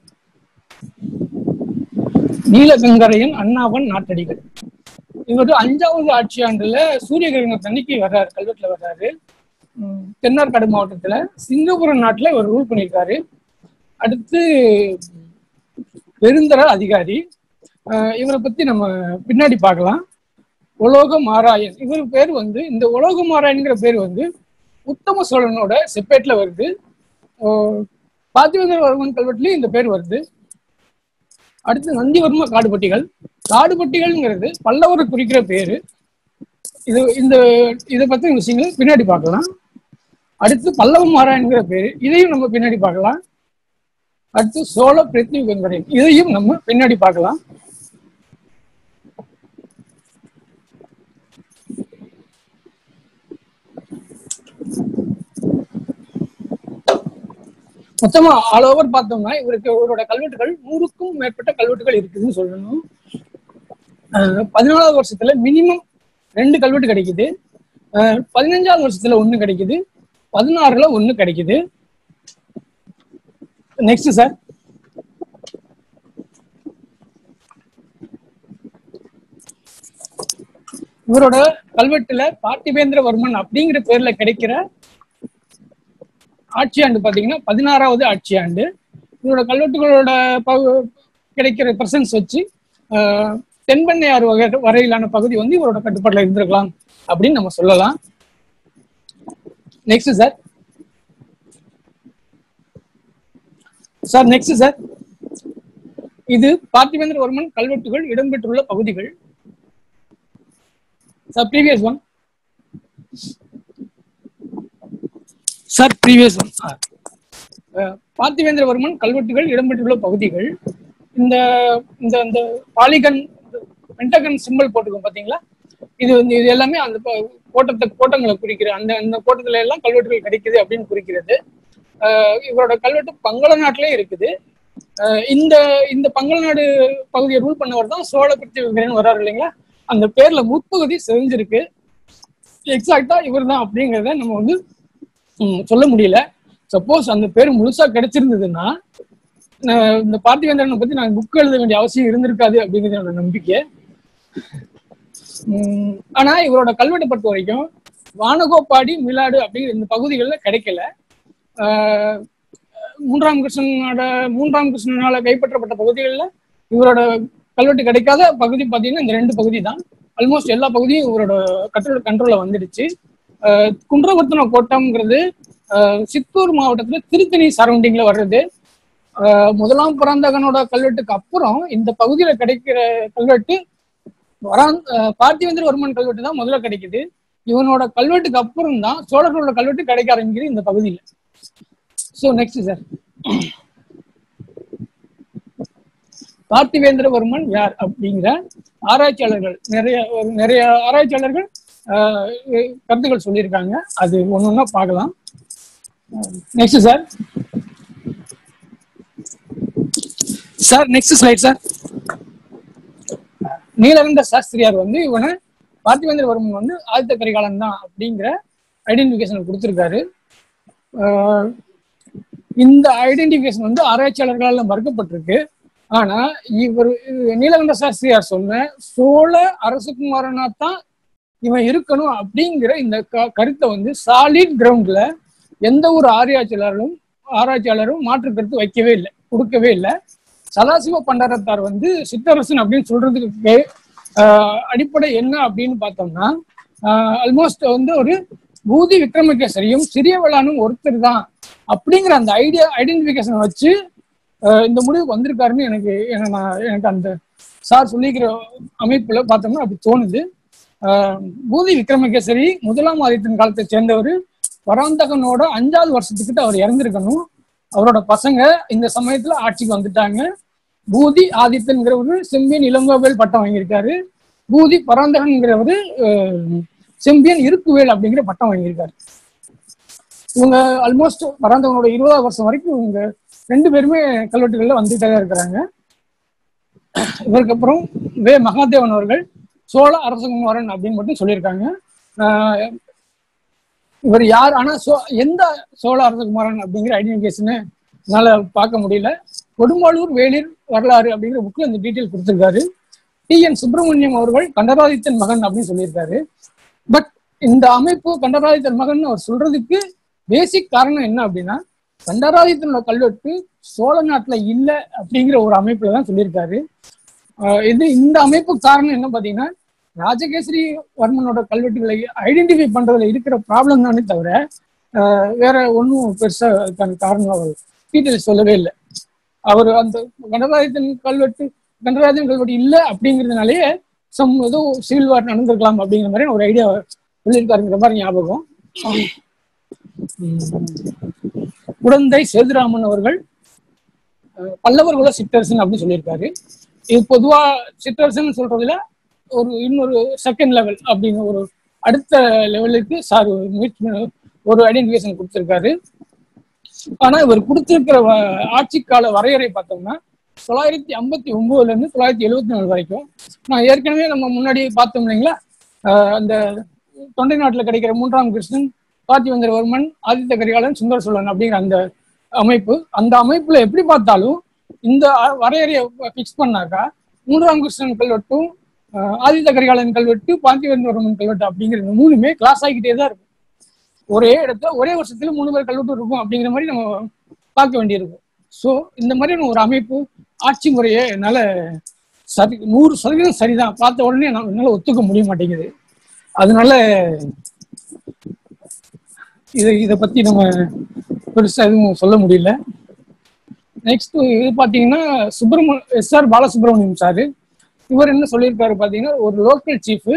நீலகங்கரையன் அண்ணாவன் நாட்டடிகள் இவர் அஞ்சாவது ஆட்சி ஆண்டுல சூரிய கிரகணம் தண்ணிக்கு வர்றாரு கல்வெட்டுல வர்றாரு உம் தென்னார்காடு மாவட்டத்துல சிங்கப்பூரம் நாட்டுல இவர் ரூல் பண்ணியிருக்காரு அடுத்து பெருந்தர அதிகாரி அஹ் இவரை பத்தி நம்ம பின்னாடி பார்க்கலாம் உலோக மாராயன் இவர் பேர் வந்து இந்த உலோக மாராயன்ங்கிற பேர் வந்து உத்தம சோழனோட செப்பேட்ல வருது அஹ் பார்த்திவேந்திரவர்மன் கல்வெட்டுலயும் இந்த பேர் வருது அடுத்து நந்திவர்ம காடுபட்டிகள் காடுபட்டிகள்ங்கிறது பல்லவரை குறிக்கிற பேரு இது இந்த இதை பத்தி விஷயங்கள் பின்னாடி பார்க்கலாம் அடுத்து பல்லவ மாறாயன்கிற பேரு இதையும் நம்ம பின்னாடி பார்க்கலாம் அடுத்து சோழ பிரித்வி வெங்கடேன் இதையும் நம்ம பின்னாடி பார்க்கலாம் மொத்தமா ஆல் ஓவர் பார்த்தோம்னா இவருக்கு இவரோட கல்வெட்டுகள் நூறுக்கும் மேற்பட்ட கல்வெட்டுகள் இருக்குதுன்னு சொல்லணும் அஹ் பதினாலாவது வருஷத்துல மினிமம் ரெண்டு கல்வெட்டு கிடைக்குது அஹ் பதினஞ்சாவது வருஷத்துல ஒண்ணு கிடைக்குது பதினாறுல ஒண்ணு கிடைக்குது நெக்ஸ்ட் சார் இவரோட கல்வெட்டுல பார்த்திபேந்திரவர்மன் அப்படிங்கிற பேர்ல கிடைக்கிற ஆட்சியாண்டு பாத்தீங்கன்னா பதினாறாவது ஆட்சியாண்டு இவரோட கல்வெட்டுகளோட பகு- கிடைக்கிற பிரசன்ஸ் வச்சு ஆஹ், தென்பெண்ணையாறு வகை வரையிலான பகுதி வந்து இவரோட கட்டுப்பாட்டுல இருந்திருக்கலாம் அப்படின்னு நம்ம சொல்லலாம் next sir sir next sir இது பார்த்திபேந்திரவர்மன் கல்வெட்டுகள் இடம்பெற்றுள்ள பகுதிகள் sir previous one sir previous one Parthivendravarman கல்வெட்டுகள் இடம்பெற்றுள்ள பகுதிகள் இந்த இந்த இந்த பாலிகன் பென்டகன் சிம்பிள் போட்டுக்கோம் பாத்தீங்களா இது வந்து இது எல்லாமே அந்த ப- கோட்டத்தை கோட்டங்களை குறிக்கிற அந்த அந்த கோட்டத்துல எல்லாம் கல்வெட்டுகள் கிடைக்குது அப்படின்னு குறிக்கிறது அஹ் இவரோட கல்வெட்டு பங்கள நாட்டிலே இருக்குது அஹ் இந்த இந்த பங்கள நாடு பகுதியை ரூல் பண்ணவர் தான் சோழ பிரித்திவிகரன் வர்றாரு இல்லைங்களா அந்த பேர்ல முற்பகுதி செஞ்சிருக்கு எக்ஸாக்டா இவர் தான் அப்படிங்கிறத நம்ம வந்து ம், சொல்ல முடியல சப்போஸ் அந்த பேர் முழுசா கிடைச்சிருந்ததுன்னா நான் இந்த பார்த்திவேந்திரனை பத்தி நான் புக் எழுத வேண்டிய அவசியம் இருந்திருக்காது அப்படிங்கிறது என்னோட நம்பிக்கை உம், ஆனா இவரோட கல்வெட்டை பொறுத்த வரைக்கும் வானகோப்பாடி மிலாடு அப்படிங்கிற இந்த பகுதிகளில் கிடைக்கல ஆஹ், மூன்றாம் கிருஷ்ணனோட மூன்றாம் கிருஷ்ணனால கைப்பற்றப்பட்ட பகுதிகளில் இவரோட கல்வெட்டு கிடைக்காத பகுதி பார்த்தீங்கன்னா இந்த ரெண்டு பகுதி தான் ஆல்மோஸ்ட் எல்லா பகுதியும் இவரோட கண்ட்ரோல் கண்ட்ரோல்ல வந்துடுச்சு ஆஹ், குன்றவர்த்தன கோட்டம்ங்கிறது ஆஹ், சித்தூர் மாவட்டத்துல திருத்தணி சரௌண்டிங்ல வர்றது ஆஹ், முதலாம் பராந்தகனோட கல்வெட்டுக்கு அப்புறம் இந்த பகுதியில கிடைக்கிற கல்வெட்டு வரான் ஆஹ், பார்த்திவேந்திரவர்மன் கல்வெட்டு தான் முதல்ல கிடைக்குது இவனோட கல்வெட்டுக்கு அப்புறம் தான் சோழர்களோட கல்வெட்டு கிடைக்க ஆரம்பிக்குது இந்த பகுதியில ஸோ நெக்ஸ்ட் சார் பார்த்திவேந்திரவர்மன் யார் அப்படிங்கிற ஆராய்ச்சியாளர்கள் நிறைய ஒரு நிறைய ஆராய்ச்சியாளர்கள் ஆஹ், கருத்துக்கள் சொல்லியிருக்காங்க அது ஒன்று ஒன்றா பார்க்கலாம் next sir sir next slide sir Nilakanta சாஸ்திரியார் வந்து இவனை பார்த்திவேந்திரவர்மன் வந்து ஆதித்த கரிகாலன் தான் அப்படிங்கிற ஐடென்டிஃபிகேஷன் கொடுத்துருக்காரு ஆஹ் இந்த ஐடென்டிஃபிகேஷன் வந்து ஆராய்ச்சியாளர்களால் மறுக்கப்பட்டிருக்கு ஆனா இவர் நீலகண்ட சாஸ்திரியார் சொன்ன சோழ அரசகுமாரனா தான் இவன் இருக்கணும் அப்படிங்கிற இந்த க- கருத்தை வந்து சாலிட் கிரவுண்ட்ல எந்த ஒரு ஆராய்ச்சியாளரும் ஆராய்ச்சியாளரும் மாற்று கருத்து வைக்கவே இல்லை கொடுக்கவே இல்லை சதாசிவ பண்டாரத்தார் வந்து சித்தரசன் அப்படின்னு சொல்றதுக்கு ஆஹ், அடிப்படை என்ன அப்படின்னு பார்த்தோம்னா ஆல்மோஸ்ட் வந்து ஒரு பூதி விக்ரமகேசரியும் சிறியவளானும் ஒருத்தர் தான் அப்படிங்கிற அந்த ஐடியா ஐடென்டிஃபிகேஷன் வச்சு ஆஹ், இந்த முடிவுக்கு வந்திருக்காருன்னு எனக்கு எனக்கு நான் எனக்கு அந்த சார் சொல்லிக்கிற அமைப்புல பார்த்தோம்னா அப்படி தோணுது ஆஹ், பூதி விக்ரமகேசரி முதலாம் ஆதித்தன் காலத்தை சேர்ந்தவர் பராந்தகனோட அஞ்சாவது வருஷத்துக்கிட்ட அவர் இறந்திருக்கணும் அவரோட பசங்க இந்த சமயத்துல ஆட்சிக்கு வந்துட்டாங்க பூதி ஆதித்தன்கிறவரு செம்பியன் இளங்கோவேல் பட்டம் வாங்கியிருக்காரு பூதி பராந்தகன்கிறவரு அஹ், செம்பியன் இருக்குவேல் அப்படிங்கிற பட்டம் வாங்கியிருக்காரு இவங்க ஆல்மோஸ்ட் பராந்தகனோட இருபதாவது வருஷம் வரைக்கும் இவங்க ரெண்டு பேருமே கல்வெட்டுகள்ல வந்துட்டே தான் இருக்கிறாங்க இவருக்கு அப்புறம் வே மகாதேவன் அவர்கள் சோழ அரசகுமாரன் அப்படின்னு மட்டும் சொல்லியிருக்காங்க ஆஹ் இவர் யார் ஆனா சோ எந்த சோழ அரசகுமாரன் அப்படிங்கிற ஐடென்டிஃபிகேஷனை என்னால பார்க்க முடியல கொடும்பாளூர் வேளிர் வரலாறு அப்படிங்கிற புக்ல இந்த டீட்டெயில் கொடுத்திருக்காரு டி என் சுப்பிரமணியம் அவர்கள் கண்டராதித்தன் மகன் அப்படின்னு சொல்லியிருக்காரு பட் இந்த அமைப்பு கண்டராதித்தன் மகன் அவர் சொல்றதுக்கு பேசிக் காரணம் என்ன அப்படின்னா கண்டராதித்தனோட கல்வெட்டு சோழ நாட்டுல இல்ல அப்படிங்கிற ஒரு அமைப்புல தான் சொல்லியிருக்காரு ஆஹ் இது இந்த அமைப்பு காரணம் என்ன பாத்தீங்கன்னா ராஜகேசரி வர்மனோட கல்வெட்டுகளை ஐடென்டிஃபை பண்றதுல இருக்கிற ப்ராப்ளம் தானே தவிர ஆஹ் வேற ஒன்றும் பெருசா அதுக்கான காரணம் அவர் டீட்டெயில் சொல்லவே இல்லை அவர் அந்த கண்டராதித்தன் கல்வெட்டு கண்டராதித்தன் கல்வெட்டு இல்லை அப்படிங்கிறதுனாலேயே சம் ஏதோ சிவில் வார் நடந்திருக்கலாம் அப்படிங்கிற மாதிரி ஒரு ஐடியா சொல்லியிருக்காருங்கிற மாதிரி ஞாபகம் உம் குடந்தை சேதுராமன் அவர்கள் அஹ், பல்லவர் குல சிற்றரசன் அப்படின்னு சொல்லியிருக்காரு இது பொதுவா சிற்றரசன் சொல்றதுல ஒரு இன்னொரு செகண்ட் லெவல் அப்படின்னு ஒரு அடுத்த லெவலுக்கு சார் முயற்சி பண்ண- ஒரு ஐடென்டிஃபிகேஷன் கொடுத்திருக்காரு ஆனா இவர் கொடுத்திருக்கிற வ- ஆட்சி கால வரையறை பார்த்தோம்னா தொள்ளாயிரத்தி ஐம்பத்தி ஒன்பதுல இருந்து தொள்ளாயிரத்தி எழுபத்தி நாலு வரைக்கும் நான் ஏற்கனவே நம்ம முன்னாடி பார்த்தோம் இல்லைங்களா ஆஹ் அந்த தொண்டை நாட்டுல கிடைக்கிற மூன்றாம் கிருஷ்ணன் பார்த்திவேந்திரவர்மன் ஆதித்த கரிகாலன் சுந்தர சோழன் அப்படிங்கிற அந்த அமைப்பு அந்த அமைப்புல எப்படி பார்த்தாலும் இந்த அ- வரையறையை ஃபிக்ஸ் பண்ணாக்கா மூன்றாம் கிருஷ்ணன் கல்வெட்டும் ஆஹ் ஆதித்த கரிகாலன் கல்வெட்டு பார்த்திவேந்திரவர்மன் கல்வெட்டு அப்படிங்கிற இந்த மூணுமே கிளாஸ் ஆகிக்கிட்டே தான் இருக்கும் ஒரே இடத்துல ஒரே வருஷத்துல மூணு பேர் கல்வெட்டு இருக்கும் அப்படிங்கிற மாதிரி நம்ம பார்க்க வேண்டியிருக்கும் ஸோ இந்த மாதிரியான ஒரு அமைப்பு ஆட்சி முறையை என்னால சரி நூறு சதவீதம் சரிதான் பார்த்த உடனே நான் என்னால ஒத்துக்க முடிய மாட்டேங்குது அதனால இதை இதை பத்தி நம்ம பெருசா எதுவும் சொல்ல முடியல நெக்ஸ்ட் இது பாத்தீங்கன்னா சுப்பிரம எஸ் ஆர் பாலசுப்ரமணியம் சாரு இவர் என்ன சொல்லியிருக்காரு பாத்தீங்கன்னா ஒரு லோக்கல் சீஃப்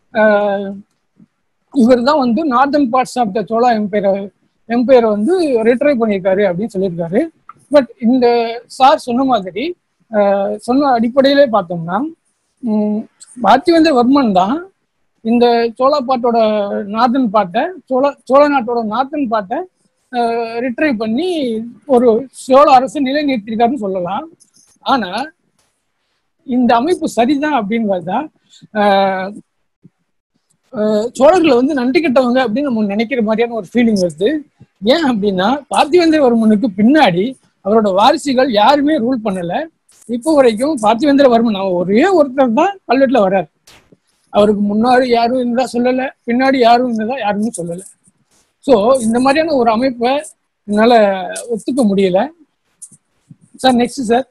இவர் தான் வந்து northern parts of the Chola empire எம்பையரை வந்து ரிட்ரை பண்ணியிருக்காரு அப்படின்னு சொல்லியிருக்காரு பட் இந்த சார் சொன்ன மாதிரி ஆஹ் சொன்ன அடிப்படையிலே பார்த்தோம்னா உம், பார்த்திவேந்திர வர்மன் தான் இந்த சோழா பாட்டோட நார்தன் பாட்டை சோழ சோழ நாட்டோட நார்தன் பாட்டை ரிட்ரை பண்ணி ஒரு சோழ அரசு நிலைநிறுத்திருக்காருன்னு சொல்லலாம் ஆனா இந்த அமைப்பு சரிதான் அப்படின்னு பார்த்தா ஆஹ் ஆஹ் சோழர்களை வந்து நன்றி கெட்டவங்க அப்படின்னு நம்ம நினைக்கிற மாதிரியான ஒரு ஃபீலிங் வருது ஏன் அப்படின்னா பார்த்திவேந்திரவர்மனுக்கு பின்னாடி அவரோட வாரிசுகள் யாருமே ரூல் பண்ணல இப்போ வரைக்கும் பார்த்திவேந்திரவர்மன் அவன் ஒரே ஒருத்தர் தான் கல்வெட்டுல வர்றார் அவருக்கு முன்னாடி யாரும் இருந்தா சொல்லல பின்னாடி யாரும் இருந்ததா யாருமே சொல்லல ஸோ இந்த மாதிரியான ஒரு அமைப்பை என்னால ஒத்துக்க முடியல sir next sir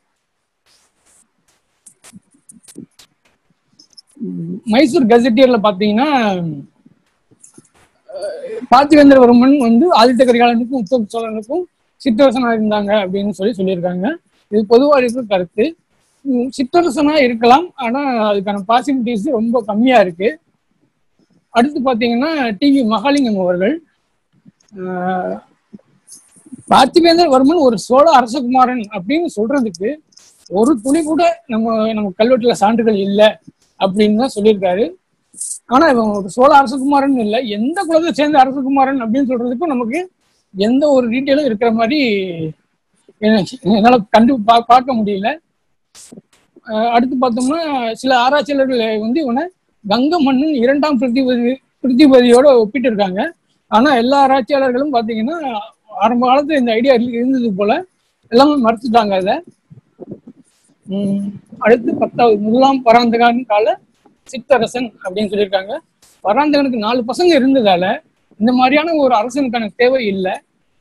um, Mysore கெசட்டியர்ல பாத்தீங்கன்னா அஹ், பார்த்திவேந்திரவர்மன் வந்து ஆதித்த கரிகாலனுக்கும் உத்தம சோழனுக்கும் சிற்றரசனா இருந்தாங்க அப்படின்னு சொல்லி சொல்லியிருக்காங்க இது பொதுவா இருக்கிற கருத்து உம், சிற்றரசனா இருக்கலாம் ஆனா அதுக்கான பாசிபிலிட்டிஸ் ரொம்ப கம்மியா இருக்கு அடுத்து பாத்தீங்கன்னா டிவி மகாலிங்கம் அவர்கள் ஆஹ், பார்த்திவேந்திரவர்மன் ஒரு சோழ அரசகுமாரன் அப்படின்னு சொல்றதுக்கு ஒரு துளி கூட நம்ம நம்ம கல்வெட்டுல சான்றுகள் இல்லை அப்படின்னு தான் சொல்லியிருக்காரு ஆனா இவன் ஒரு சோழ அரசகுமாரன் இல்லை எந்த குலத்தை சேர்ந்த அரசகுமாரன் அப்படின்னு சொல்றதுக்கும் நமக்கு எந்த ஒரு டீட்டெயிலும் இருக்கிற மாதிரி எனக்கு- என்னால கண்டு பா- பார்க்க முடியல அஹ் அடுத்து பார்த்தோம்னா சில ஆராய்ச்சியாளர்கள் வந்து இவனை கங்க மன்னன் இரண்டாம் பிருத்திபதி பிருத்திபதியோட ஒப்பிட்டு இருக்காங்க ஆனா எல்லா ஆராய்ச்சியாளர்களும் பாத்தீங்கன்னா ஆரம்ப காலத்துல இந்த ஐடியா இருந்தது போல எல்லாமே மறுத்துட்டாங்க அதை உம் அடுத்து பத்தாவது முதலாம் பராந்தகன் கால சித்தரசன் அப்படின்னு சொல்லியிருக்காங்க பராந்தகனுக்கு நாலு பசங்க இருந்ததால இந்த மாதிரியான ஒரு அரசனுக்கான தேவை இல்லை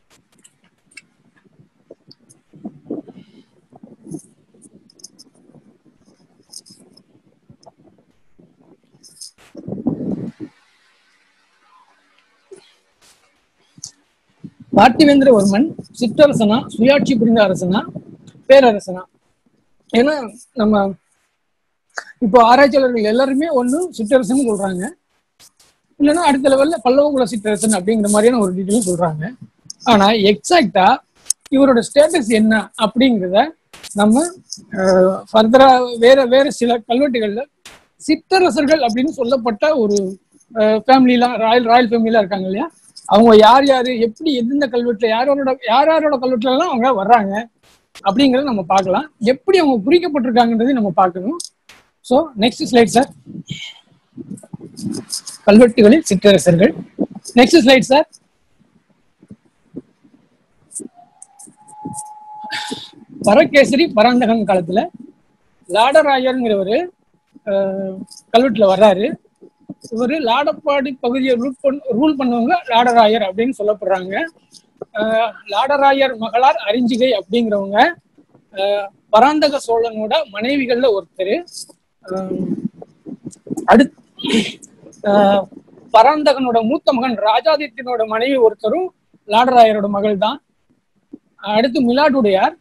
பார்த்திவேந்திரவர்மன் சிற்றரசனா சுயாட்சி புரிந்த அரசனா பேரரசனா ஏன்னா நம்ம இப்போ ஆராய்ச்சியாளர்கள் எல்லாருமே ஒண்ணு சிற்றரசன் சொல்றாங்க இல்லைன்னா அடுத்த லெவல்ல பல்லவகுல சிற்றரசன் அப்படிங்கிற மாதிரியான ஒரு டீட்டெயிலும் சொல்றாங்க ஆனா எக்ஸாக்டா இவரோட ஸ்டேட்டஸ் என்ன அப்படிங்கிறத நம்ம ஃபர்தரா வேற வேற சில கல்வெட்டுகள்ல சிற்றரசர்கள் அப்படின்னு சொல்லப்பட்ட ஒரு ஃபேமிலிலாம் ராயல் ராயல் ஃபேமிலிலாம் இருக்காங்க இல்லையா அவங்க யார் யாரு எப்படி எந்தெந்த கல்வெட்டுல யாரோட யார் யாரோட கல்வெட்டுல எல்லாம் அவங்க வர்றாங்க அப்படிங்கறத நம்ம பார்க்கலாம் எப்படி அவங்க குறிக்கப்பட்டிருக்காங்கன்றதையும் நம்ம பார்க்கணும் ஸோ நெக்ஸ்ட் ஸ்லைட் சார் கல்வெட்டுகளில் சிற்றரசர்கள் next slide sir Parakesari Paranthakan காலத்துல லாடராயருங்கிறவரு அஹ், கல்வெட்டுல வர்றாரு இவரு லாடப்பாடி பகுதியை ரூல் பண் ரூல் பண்ணவங்க லாடராயர் அப்படின்னு சொல்லப்படுறாங்க அஹ், லாடராயர் மகளார் அரிஞ்சிகை அப்படிங்கிறவங்க அஹ், பராந்தக சோழனோட மனைவிகள்ல ஒருத்தர் அடுத்து அஹ், பராந்தகனோட மூத்த மகன் ராஜாதித்யனோட மனைவி ஒருத்தரும் லாடராயரோட மகள் தான் அடுத்து மிலாடுடையார்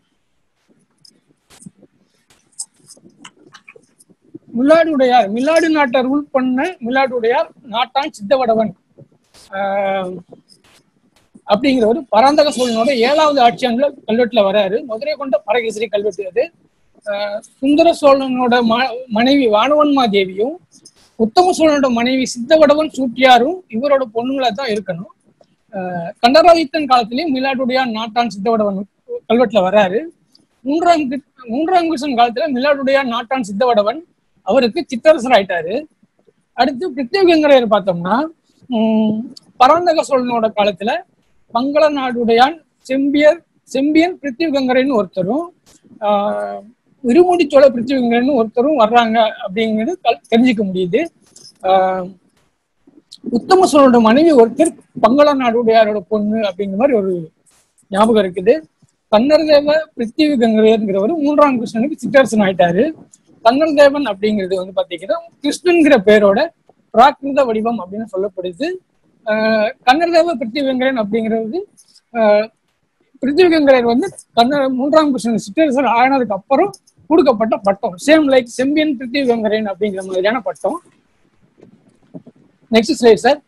மிலாடுடையார் மிலாடு நாட்டை ரூல் பண்ண மிலாடுடையார் நாட்டான் சித்தவடவன் ஆஹ் அப்படிங்கிறவர் பராந்தக சோழனோட ஏழாவது ஆட்சியாண்டுல கல்வெட்டுல வராரு மதுரை கொண்ட பரகேசரி கல்வெட்டு அது ஆஹ் சுந்தர சோழனோட ம- மனைவி வானவன்மா தேவியும் உத்தம சோழனோட மனைவி சித்தவடவன் சூட்டியாரும் இவரோட பொண்ணுங்களா தான் இருக்கணும் ஆஹ் கண்டராதித்தன் காலத்திலயும் மிலாடுடையார் நாட்டான் சித்தவடவன் கல்வெட்டுல வராரு மூன்றாம் கி- மூன்றாம் கிருஷ்ணன் காலத்துல மிலாடுடையார் நாட்டான் சித்தவடவன் அவருக்கு சித்தரசர் ஆயிட்டாரு அடுத்து பிரித்திவிகங்கரையர் பார்த்தோம்னா உம், பராந்தக சோழனோட காலத்துல பங்கள நாடுடையான் செம்பியர் செம்பியன் பிரித்திவிகங்கரைன்னு ஒருத்தரும் ஆஹ், இருமுடி சோழ பிரித்திவிகங்கரைன்னு ஒருத்தரும் வர்றாங்க அப்படிங்கிறது கல்- தெரிஞ்சுக்க முடியுது ஆஹ், உத்தம சோழனோட மனைவி ஒருத்தர் பங்கள நாடுடையாரோட பொண்ணு அப்படிங்கிற மாதிரி ஒரு ஞாபகம் இருக்குது கன்னர் தேவ பிருத்திவி கங்கரையர்ங்கிறவர் மூன்றாம் கிருஷ்ணனுக்கு சிற்றரசன் ஆயிட்டாரு கன்னர் தேவன் அப்படிங்கிறது வந்து பாத்தீங்கன்னா கிருஷ்ணன்கிற பேரோட பிராகிருத வடிவம் அப்படின்னு சொல்லப்படுது ஆஹ் கன்னர் தேவ பிருத்திவி வெங்கரன் அப்படிங்கிறது ஆஹ் பிருத்திவி வெங்கரர் வந்து கன்னர் மூன்றாம் கிருஷ்ணன் சிற்றரசர் ஆனதுக்கு அப்புறம் கொடுக்கப்பட்ட பட்டம் சேம் லைக் செம்பியன் பிருத்திவி வெங்கரன் அப்படிங்கிற மாதிரியான பட்டம் next slide sir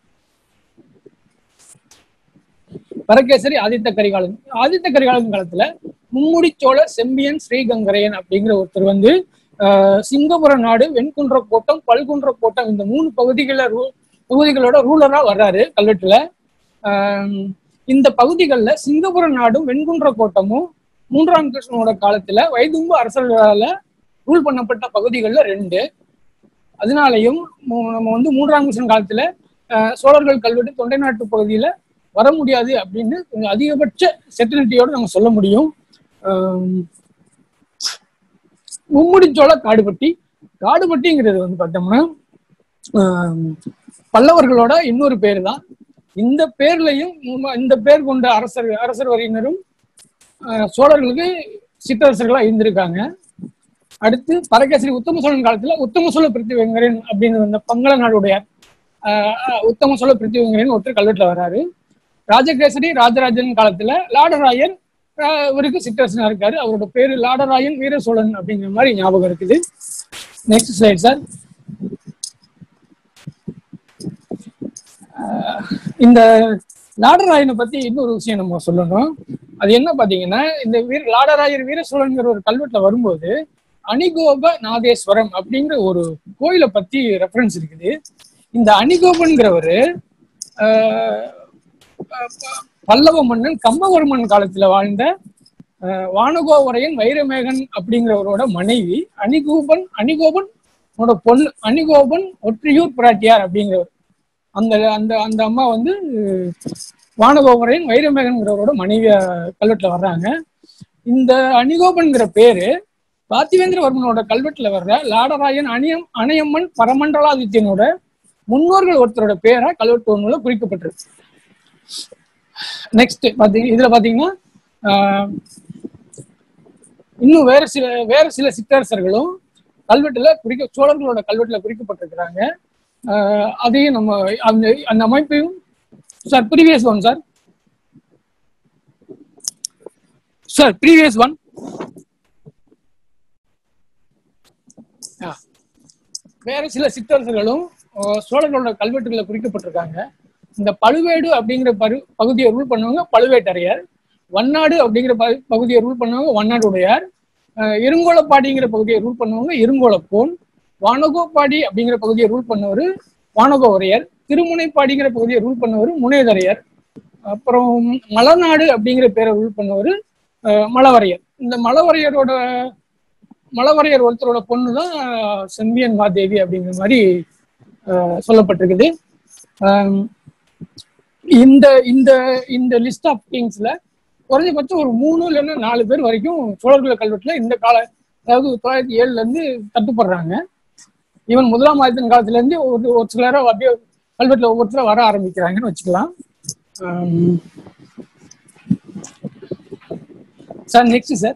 Parakesari Aditha Karikalan Aditha Karikalan காலத்துல மும்முடி சோழ செம்பியன் ஸ்ரீகங்கரையன் அப்படிங்கிற ஒருத்தர் வந்து ஆஹ், சிங்கபுர நாடு வெண்குன்ற கோட்டம் பல்குன்ற கோட்டம் இந்த மூணு பகுதிகள ரூ பகுதிகளோட ரூலரா வர்றாரு கல்வெட்டுல ஆஹ், இந்த பகுதிகளில் சிங்கபுர நாடும் வெண்குன்ற கோட்டமும் மூன்றாம் கிருஷ்ணனோட காலத்துல வைதும்பு அரசர்களால ரூல் பண்ணப்பட்ட பகுதிகளில் ரெண்டு அதனாலையும் மு- நம்ம வந்து மூன்றாம் கிருஷ்ணன் காலத்துல ஆஹ், சோழர்கள் கல்வெட்டு தொண்டை நாட்டு பகுதியில வர முடியாது அப்படின்னு கொஞ்சம் அதிகபட்ச செட்டிலிட்டியோட நம்ம சொல்ல முடியும் ஆம், மும்முடிச்சோள காடுபட்டி காடுபட்டிங்கிறது வந்து பார்த்தோம்னா ஆம், பல்லவர்களோட இன்னொரு பேர் தான் இந்த பேர்லயும் மும்ம- இந்த பேர் கொண்ட அரசர் அரசர் வரியினரும் ஆஹ், சோழர்களுக்கு சிற்றரசர்களா இருந்திருக்காங்க அடுத்து பரகேசரி உத்தம சோழன் காலத்துல உத்தம சோழ பிரித்திவங்கரன் அப்படின்னு வந்த பங்கள நாடுடைய ஆஹ், ஆஹ், உத்தம சோழ பிரித்திவங்கரன் ஒருத்தர் கல்வெட்டுல வராரு ராஜகேசரி ராஜராஜன் காலத்துல லாடராயர் ஆஹ், இவருக்கு சிற்றரசனா இருக்காரு அவரோட பேரு லாடராயன் வீர சோழன் அப்படிங்கிற மாதிரி ஞாபகம் இருக்குது நெக்ஸ்ட் ஸ்லைட் சார் இந்த லாடராயனை பத்தி இன்னொரு விஷயம் நம்ம சொல்லணும் அது என்ன பாத்தீங்கன்னா இந்த வீர லாடராயர் வீர சோழன்கிற ஒரு கல்வெட்டுல வரும்போது அணிகோப நாதேஸ்வரம் அப்படிங்கிற ஒரு கோயிலை பத்தி ரெஃபரன்ஸ் இருக்குது இந்த அணிகோபன்கிறவரு ஆஹ், ஆஹ், பல்லவ மன்னன் கம்பவர்மன் காலத்துல வாழ்ந்த ஆஹ், வானகோவரையன் வைரமேகன் அப்படிங்கிறவரோட மனைவி அணிகோபன் அணிகோபன் அவனோட பொண்ணு அணிகோபன் ஒற்றியூர் பிராட்டியார் அப்படிங்கிறவர் அந்த அந்த அந்த அம்மா வந்து வானகோபரையன் வைரமேகன்கிறவரோட மனைவியா கல்வெட்டுல வர்றாங்க இந்த அணிகோபன்கிற பேரு பார்த்திவேந்திரவர்மனோட கல்வெட்டுல வர்ற லாடராயன் அணியம் அணையம்மன் பரமண்டலாதித்யனோட முன்னோர்கள் ஒருத்தரோட பேரா கல்வெட்டு ஒண்ணுல குறிக்கப்பட்டிருக்கு நெக்ஸ்ட் பாத்தீங்க இதுல பாத்தீங்கன்னா ஆஹ், இன்னும் வேற சில வேற சில சிற்றரசர்களும் கல்வெட்டுல குறிக்க சோழர்களோட கல்வெட்டுல குறிக்கப்பட்டிருக்கிறாங்க ஆஹ், அதையும் நம்ம அந்த அந்த அமைப்பையும் sir previous one sir sir previous one வேற சில சிற்றரசர்களும் ஆஹ், சோழர்களோட கல்வெட்டுகளை குறிக்கப்பட்டிருக்காங்க இந்த பழுவேடு அப்படிங்கிற பரு பகுதியை ரூல் பண்ணவங்க பழுவேட்டரையர் வண்ணாடு அப்படிங்கிற பகு- பகுதியை ரூல் பண்ணவங்க வண்ணாடு உடையார் ஆஹ், இருங்கோலப்பாடிங்கிற பகுதியை ரூல் பண்ணவங்க இருங்கோலப்போன் வானகோப்பாடி அப்படிங்கிற பகுதியை ரூல் பண்ணவர் வானகோவரையர் திருமுனைப்பாடிங்கிற பகுதியை ரூல் பண்ணவர் முனைதரையர் அப்புறம் மலநாடு அப்படிங்கிற பேரை ரூல் பண்ணவர் மலவரையர் இந்த மலவரையரோட மலவரையர் ஒருத்தரோட பொண்ணு தான் செம்பியன் மாதேவி அப்படிங்கிற மாதிரி ஆஹ், சொல்லப்பட்டிருக்குது ஆம், இந்த இந்த இந்த லிஸ்ட் ஆஃப் கிங்ஸ்ல குறைஞ்சபட்சம் ஒரு மூணு இல்லைன்னா நாலு பேர் வரைக்கும் சோழர்கள் கல்வெட்டுல இந்த கால அதாவது தொள்ளாயிரத்தி ஏழுல இருந்து தட்டுப்படுறாங்க ஈவன் முதலாம் ஆயிரத்தின் காலத்துல இருந்து ஒரு ஒரு சிலரா அப்படியே கல்வெட்டுல ஒவ்வொருத்தர வர ஆரம்பிக்கிறாங்கன்னு வச்சுக்கலாம் ஆம். சார் நெக்ஸ்ட் சார்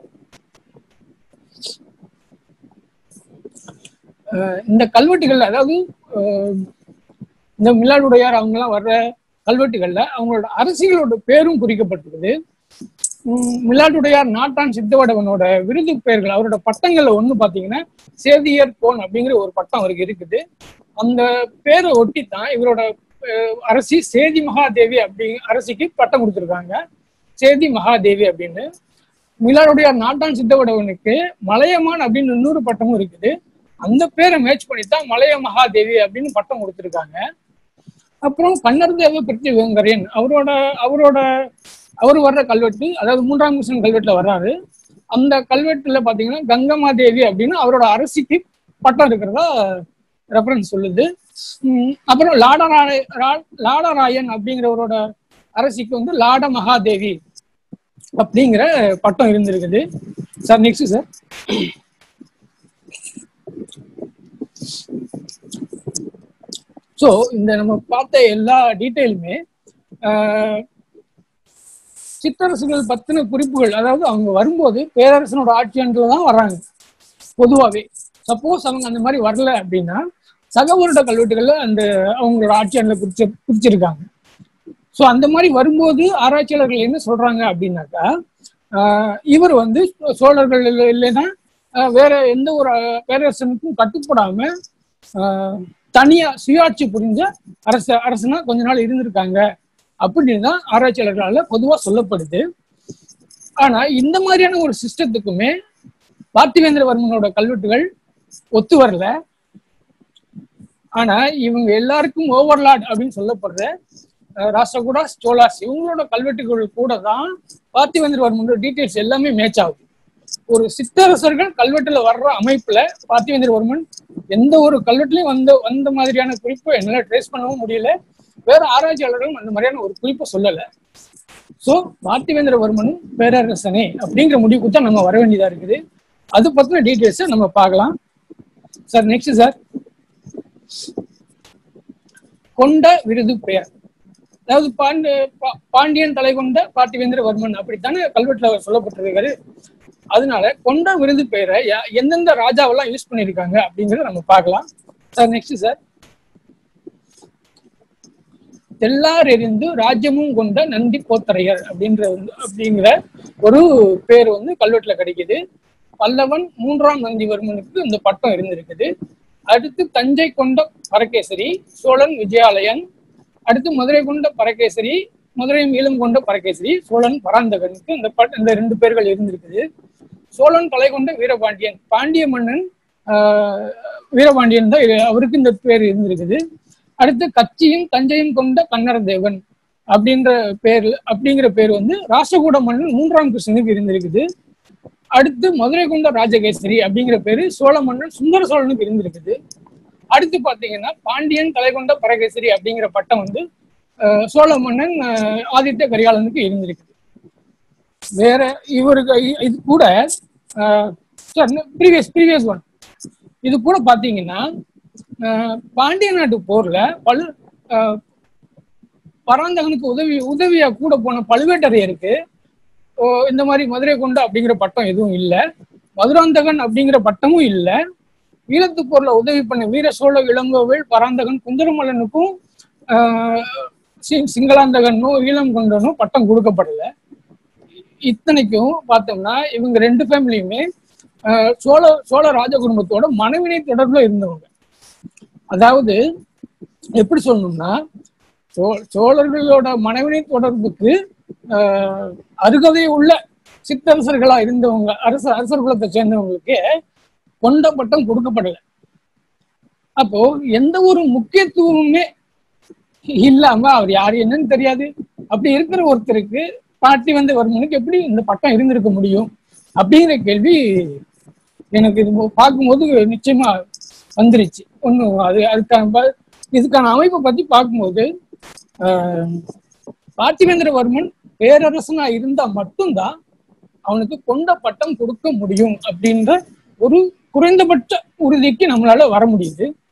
அஹ் இந்த கல்வெட்டுகள்ல அதாவது அஹ் இந்த மில்லாடுடையார் அவங்கெல்லாம் வர்ற கல்வெட்டுகள்ல அவங்களோட அரசிகளோட பேரும் குறிக்கப்பட்டிருக்குது உம் மில்லாடுடையார் நாட்டான் சித்தவடவனோட விருது பெயர்கள் அவரோட பட்டங்கள்ல ஒண்ணு பாத்தீங்கன்னா சேதியர் கோன் அப்படிங்கிற ஒரு பட்டம் அவருக்கு இருக்குது அந்த பேரை ஒட்டி தான் இவரோட அஹ், அரசி சேதி மகாதேவி அப்படி அரசிக்கு பட்டம் கொடுத்துருக்காங்க சேதி மகாதேவி அப்படின்னு மிலாடுடையார் நாட்டான் சித்தவடவனுக்கு மலையமான் அப்படின்னு இன்னொரு பட்டமும் இருக்குது அந்த பேரை மேட்ச் பண்ணி தான் மலைய மகாதேவி அப்படின்னு பட்டம் கொடுத்துருக்காங்க அப்புறம் கண்ணர்தேவ பிருத்திவேங்கரியன் அவரோட அவரோட அவர் வர்ற கல்வெட்டு அதாவது மூன்றாம் கிருஷ்ணன் கல்வெட்டுல வர்றாரு அந்த கல்வெட்டுல பாத்தீங்கன்னா கங்கமாதேவி அப்படின்னு அவரோட அரசிக்கு பட்டம் இருக்கிறதா ரெஃபரன்ஸ் சொல்லுது உம் அப்புறம் லாடராய ரா- லாடராயன் அப்படிங்கிறவரோட அரசிக்கு வந்து லாட மகாதேவி அப்படிங்கிற பட்டம் இருந்திருக்குது சார் நெக்ஸ்ட் சார் ஸோ இந்த நம்ம பார்த்த எல்லா டீட்டெயிலுமே சிற்றரசுகள் பத்தின குறிப்புகள் அதாவது அவங்க வரும்போது பேரரசனோட ஆட்சி அன்றில் தான் வர்றாங்க பொதுவாகவே சப்போஸ் அவங்க அந்த மாதிரி வரல அப்படின்னா சக வருட கல்வெட்டுகள்ல அந்த அவங்களோட ஆட்சி அன்றில் குறிச்சு குறிச்சிருக்காங்க ஸோ அந்த மாதிரி வரும்போது ஆராய்ச்சியாளர்கள் என்ன சொல்றாங்க அப்படின்னாக்கா ஆஹ் இவர் வந்து சோழர்கள் இல்ல- இல்லைன்னா ஆஹ் வேற எந்த ஒரு ஆஹ், பேரரசனுக்கும் கட்டுப்படாம ஆஹ், தனியா சுயாட்சி புரிஞ்ச அரச அரசனா கொஞ்ச நாள் இருந்திருக்காங்க அப்படின்னு தான் ஆராய்ச்சியாளர்களால பொதுவா சொல்லப்படுது ஆனா இந்த மாதிரியான ஒரு சிஸ்டத்துக்குமே பார்த்திவேந்திரவர்மனோட கல்வெட்டுகள் ஒத்து வரல ஆனா இவங்க எல்லாருக்கும் ஓவர்லாட் அப்படின்னு சொல்லப்படுற அஹ், ராஷ்டிரகூடா சோலாஸ் இவங்களோட கல்வெட்டுகள் கூட தான் பார்த்திவேந்திரவர்மனோட டீட்டெயில்ஸ் எல்லாமே மேட்ச் ஆகுது ஒரு சித்தரசர்கள் கல்வெட்டுல வர்ற அமைப்புல பார்த்திவேந்திரவர்மன் எந்த ஒரு கல்வெட்டுலயும் வந்த வந்த மாதிரியான குறிப்பை என்னால ட்ரேஸ் பண்ணவும் முடியல வேற ஆராய்ச்சியாளர்களும் அந்த மாதிரியான ஒரு குறிப்பை சொல்லல சோ பார்த்திவேந்திரவர்மனும் பேரரசனே அப்படிங்கிற முடிவுக்கு தான் நம்ம வர வேண்டியதா இருக்குது அது பத்தின டீட்டெயில்ஸை நம்ம பார்க்கலாம் சார் நெக்ஸ்ட் சார் கொண்ட விருது பெயர் அதாவது பாண்டு பா- பாண்டியன் தலை கொண்ட பார்த்திவேந்திரவர்மன் அப்படித்தானே கல்வெட்டுல சொல்லப்பட்டிருக்காரு அதனால கொண்ட விருது பெயரை யா- எந்தெந்த ராஜாவெல்லாம் யூஸ் பண்ணியிருக்காங்க அப்படிங்கறத நம்ம பார்க்கலாம் சார் நெக்ஸ்ட் சார் தெல்லார் எரிந்து ராஜ்யமும் கொண்ட நந்தி கோத்தரையர் அப்படின்ற வந்து- அப்படிங்கிற ஒரு பேர் வந்து கல்வெட்டுல கிடைக்குது பல்லவன் மூன்றாம் நந்திவர்மனுக்கு இந்த பட்டம் இருந்திருக்குது அடுத்து தஞ்சை கொண்ட பரகேசரி சோழன் விஜயாலயன் அடுத்து மதுரை கொண்ட பரகேசரி மதுரையும் ஈழம் கொண்ட பரகேசரி சோழன் பராந்தகனுக்கு இந்த பட் இந்த ரெண்டு பேர்கள் இருந்திருக்குது சோழன் தலை கொண்ட வீரபாண்டியன் பாண்டிய மன்னன் ஆஹ், வீரபாண்டியன் தான் இது- அவருக்கு இந்த பேர் இருந்திருக்குது அடுத்து கச்சியும் தஞ்சையும் கொண்ட கன்னர தேவன் அப்படின்ற பேர் அப்படிங்கிற பேர் வந்து ராசகூட மன்னன் மூன்றாம் கிருஷ்ணனுக்கு இருந்திருக்குது அடுத்து மதுரை கொண்ட ராஜகேசரி அப்படிங்கிற பேரு சோழ மன்னன் சுந்தர சோழனுக்கு இருந்திருக்குது அடுத்து பாத்தீங்கன்னா பாண்டியன் தலை கொண்ட பரகேசரி அப்படிங்கிற பட்டம் வந்து ஆஹ், சோழ மன்னன் ஆஹ், ஆதித்ய கரிகாலனுக்கு இருந்திருக்குது வேற இவருக்கு இ- இது கூட ப்ரீவியஸ் ப்ரீவியஸ் ஒன் இது கூட பாத்தீங்கன்னா ஆஹ், பாண்டிய நாட்டு போர்ல பழு ஆஹ், பராந்தகனுக்கு உதவி உதவியா கூட போன பழுவேட்டரையருக்கு ஓ, இந்த மாதிரி மதுரை கொண்ட அப்படிங்கிற பட்டம் எதுவும் இல்லை மதுராந்தகன் அப்படிங்கிற பட்டமும் இல்லை ஈழத்து போர்ல உதவி பண்ண வீர சோழ இளங்கோவேல் பராந்தகன் குந்தரமல்லனுக்கும் ஆஹ், சி- சிங்களாந்தகனும் ஈழம் கொண்டனும் பட்டம் கொடுக்கப்படல இத்தனைக்கும் பார்த்தோம்னா இவங்க ரெண்டு ஃபேமிலியுமே ஆஹ், சோழ சோழ ராஜ குடும்பத்தோட மனைவினை தொடர்புல இருந்தவங்க அதாவது எப்படி சொல்லணும்னா சோ- சோழர்களோட மனைவினை தொடர்புக்கு ஆஹ், அருகதை உள்ள சித்தரசர்களா இருந்தவங்க அரச அரசர் குலத்தை சேர்ந்தவங்களுக்கு கொண்ட பட்டம் கொடுக்கப்படல அப்போ எந்த ஒரு முக்கியத்துவமுமே இல்லாம அவர் யாரு என்னன்னு தெரியாது அப்படி இருக்கிற ஒருத்தருக்கு பாட்டி வந்து வர்மனுக்கு எப்படி இந்த பட்டம் இருந்திருக்க முடியும் அப்படிங்கிற கேள்வி எனக்கு இது பார்க்கும்போது நிச்சயமா வந்துருச்சு ஒன்றும் அது அதுக்கான ப- இதுக்கான அமைப்பை பத்தி பார்க்கும்போது ஆஹ், பார்த்திவேந்திரவர்மன் பேரரசனா இருந்தா மட்டும்தான் அவனுக்கு கொண்ட பட்டம் கொடுக்க முடியும் அப்படின்ற ஒரு குறைந்தபட்ச உறுதிக்கு நம்மளால வர முடியுது